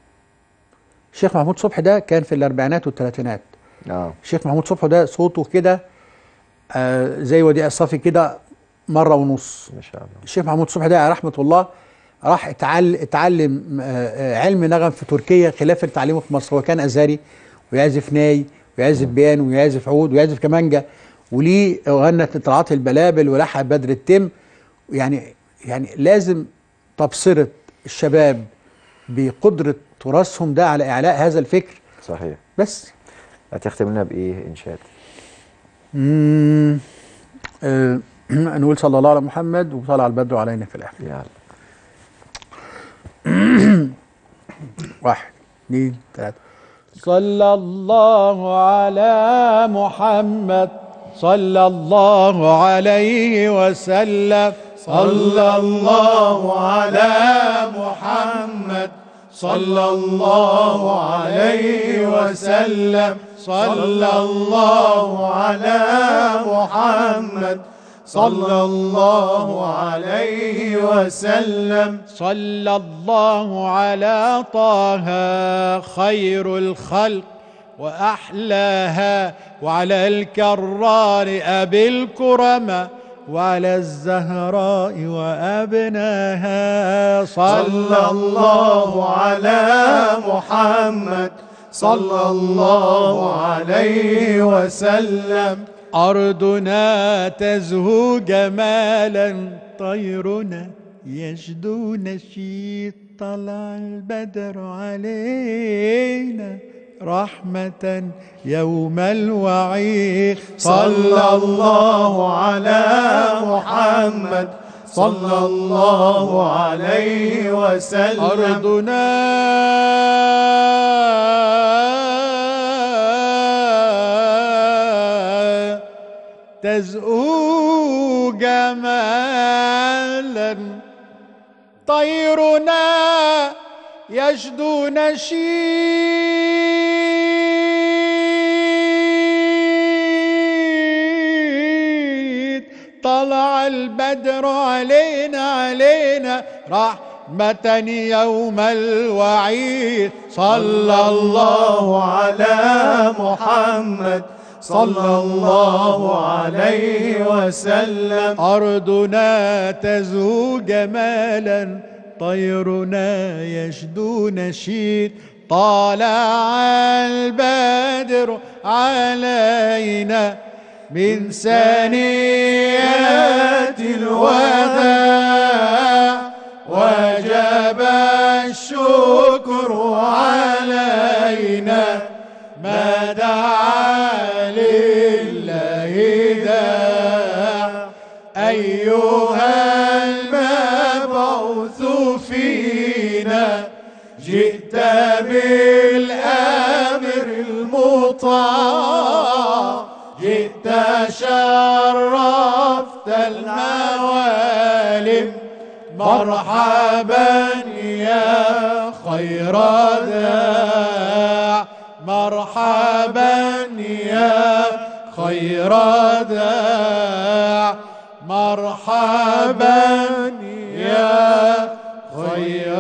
الشيخ محمود صبحي ده كان في الاربعينات والثلاثينات اه الشيخ محمود صبحي ده صوته كده آه زي وديع الصافي كده مره ونص ما شاء الله الشيخ محمود صبحي ده رحمه الله راح اتعلم, اتعلم آه، آه، علم نغم في تركيا خلاف تعليمه في مصر هو كان ازهري ويعزف ناي ويعزف بيانو ويعزف عود ويعزف كمانجا وليه غنى طلعات البلابل ولحق بدر التم يعني يعني لازم تبصره الشباب بقدره تراثهم ده على اعلاء هذا الفكر صحيح بس هتختم لنا بايه انشاد مم. آه نقول صلى الله على محمد وصلى على البدر علينا في الاخر يلا واحد اثنين ثلاثة صلى الله على محمد صلى الله عليه وسلم صلى الله على محمد صلى الله عليه وسلم صلى الله على محمد صلى الله عليه وسلم صلى الله على طه خير الخلق واحلاها وعلى الكرار ابي الكرماء وعلى الزهراء وابناها صلى الله على محمد صلى الله عليه وسلم أرضنا تزهو جمالا طيرنا يشدو نشيد طلع البدر علينا رحمة يوم الوعيد صلى الله على محمد صلى الله عليه وسلم أرضنا تزهو جمالا طيرنا يشدو نشيد طلع البدر علينا علينا رحمة يوم الوعيد صلى الله على محمد صلى الله عليه وسلم أرضنا تزهو جمالا طيرنا يشدو نشيد طالع البدر علينا من ثنيات الوداع وجب الشكر علينا ما دعا لله داع أيها المبعوث فينا جئت بالأمر المطاع جئت شرفت الموالم مرحبا يا خير داع مرحبا يا خير داع مرحبا يا خير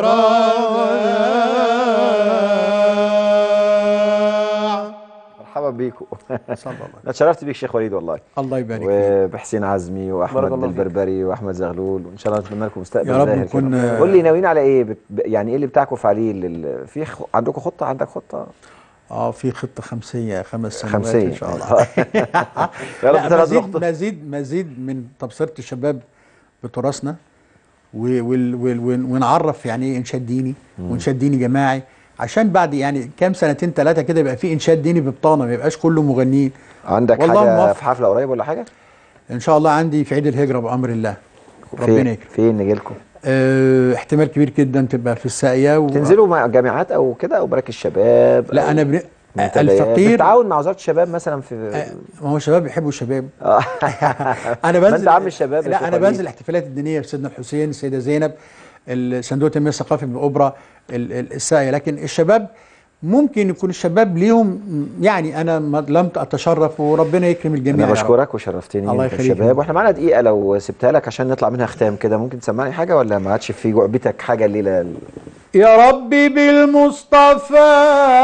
داع مرحبا بيكم صلى الله انا اتشرفت بيك شيخ وليد والله الله يبارك فيك وبحسين عزمي بارك واحمد الله فيك. البربري واحمد زغلول وان شاء الله نتمنى لكم مستقبل يا رب زاهر نكون- كده. قول لي ناويين على ايه بت... يعني ايه اللي بتعكف عليه لل... في خ... عندكم خطه عندك خطه اه في خطه خمسيه خمس سنوات خمسيه ان شاء الله يا رب لا ثلاث مزيد نقطة. مزيد مزيد من تبصره الشباب بتراثنا و- وال- وال- ون- ونعرف يعني ايه انشاد ديني وانشاد ديني جماعي عشان بعد يعني كام سنتين ثلاثه كده يبقى في انشاد ديني ببطانه ما يبقاش كله مغنيين عندك والله حاجه موفق. في حفله قريب ولا حاجه ان شاء الله عندي في عيد الهجره بامر الله ربنا فين يكرم فين نجي لكم أه احتمال كبير جدا تبقى في الساقيه و... تنزلوا مع جامعات او كده او مراكز شباب لا أو انا بن... منتديات؟ الفقير بالتعاون مع وزاره الشباب مثلا في آه، ما هو الشباب بيحبوا الشباب آه. انا ما بنزل انت عم الشباب يا لا شيخ انا وليد. بنزل الاحتفالات الدينيه في سيدنا الحسين السيده زينب صندوق التنميه الثقافي بالاوبرا ال- ال- الساقيه لكن الشباب ممكن يكون الشباب ليهم يعني انا ما لم اتشرف وربنا يكرم الجميع انا يا رب. بشكرك وشرفتني الله انت يخليك. الشباب واحنا معانا دقيقه لو سبتها لك عشان نطلع منها ختام كده ممكن تسمعني حاجه ولا ما عادش في جعبتك حاجه الليله يا ربي بالمصطفى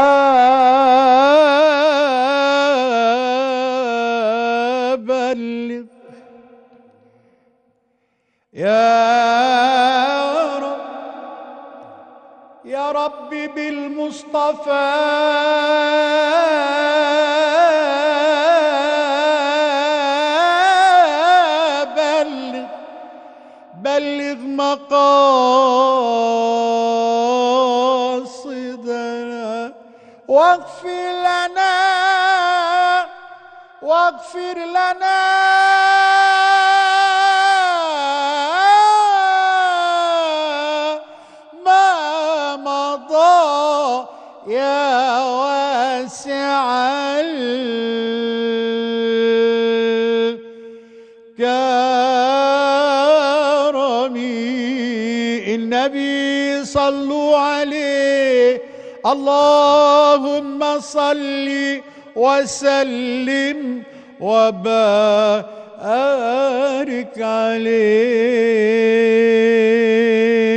بلغ يا رب يا ربي بالمصطفى بلغ بلغ مقاصدنا واغفر لنا واغفر لنا ما مضى يا واسع الكرم النبي صلوا عليه اللهم صل وسلم وبارك عليه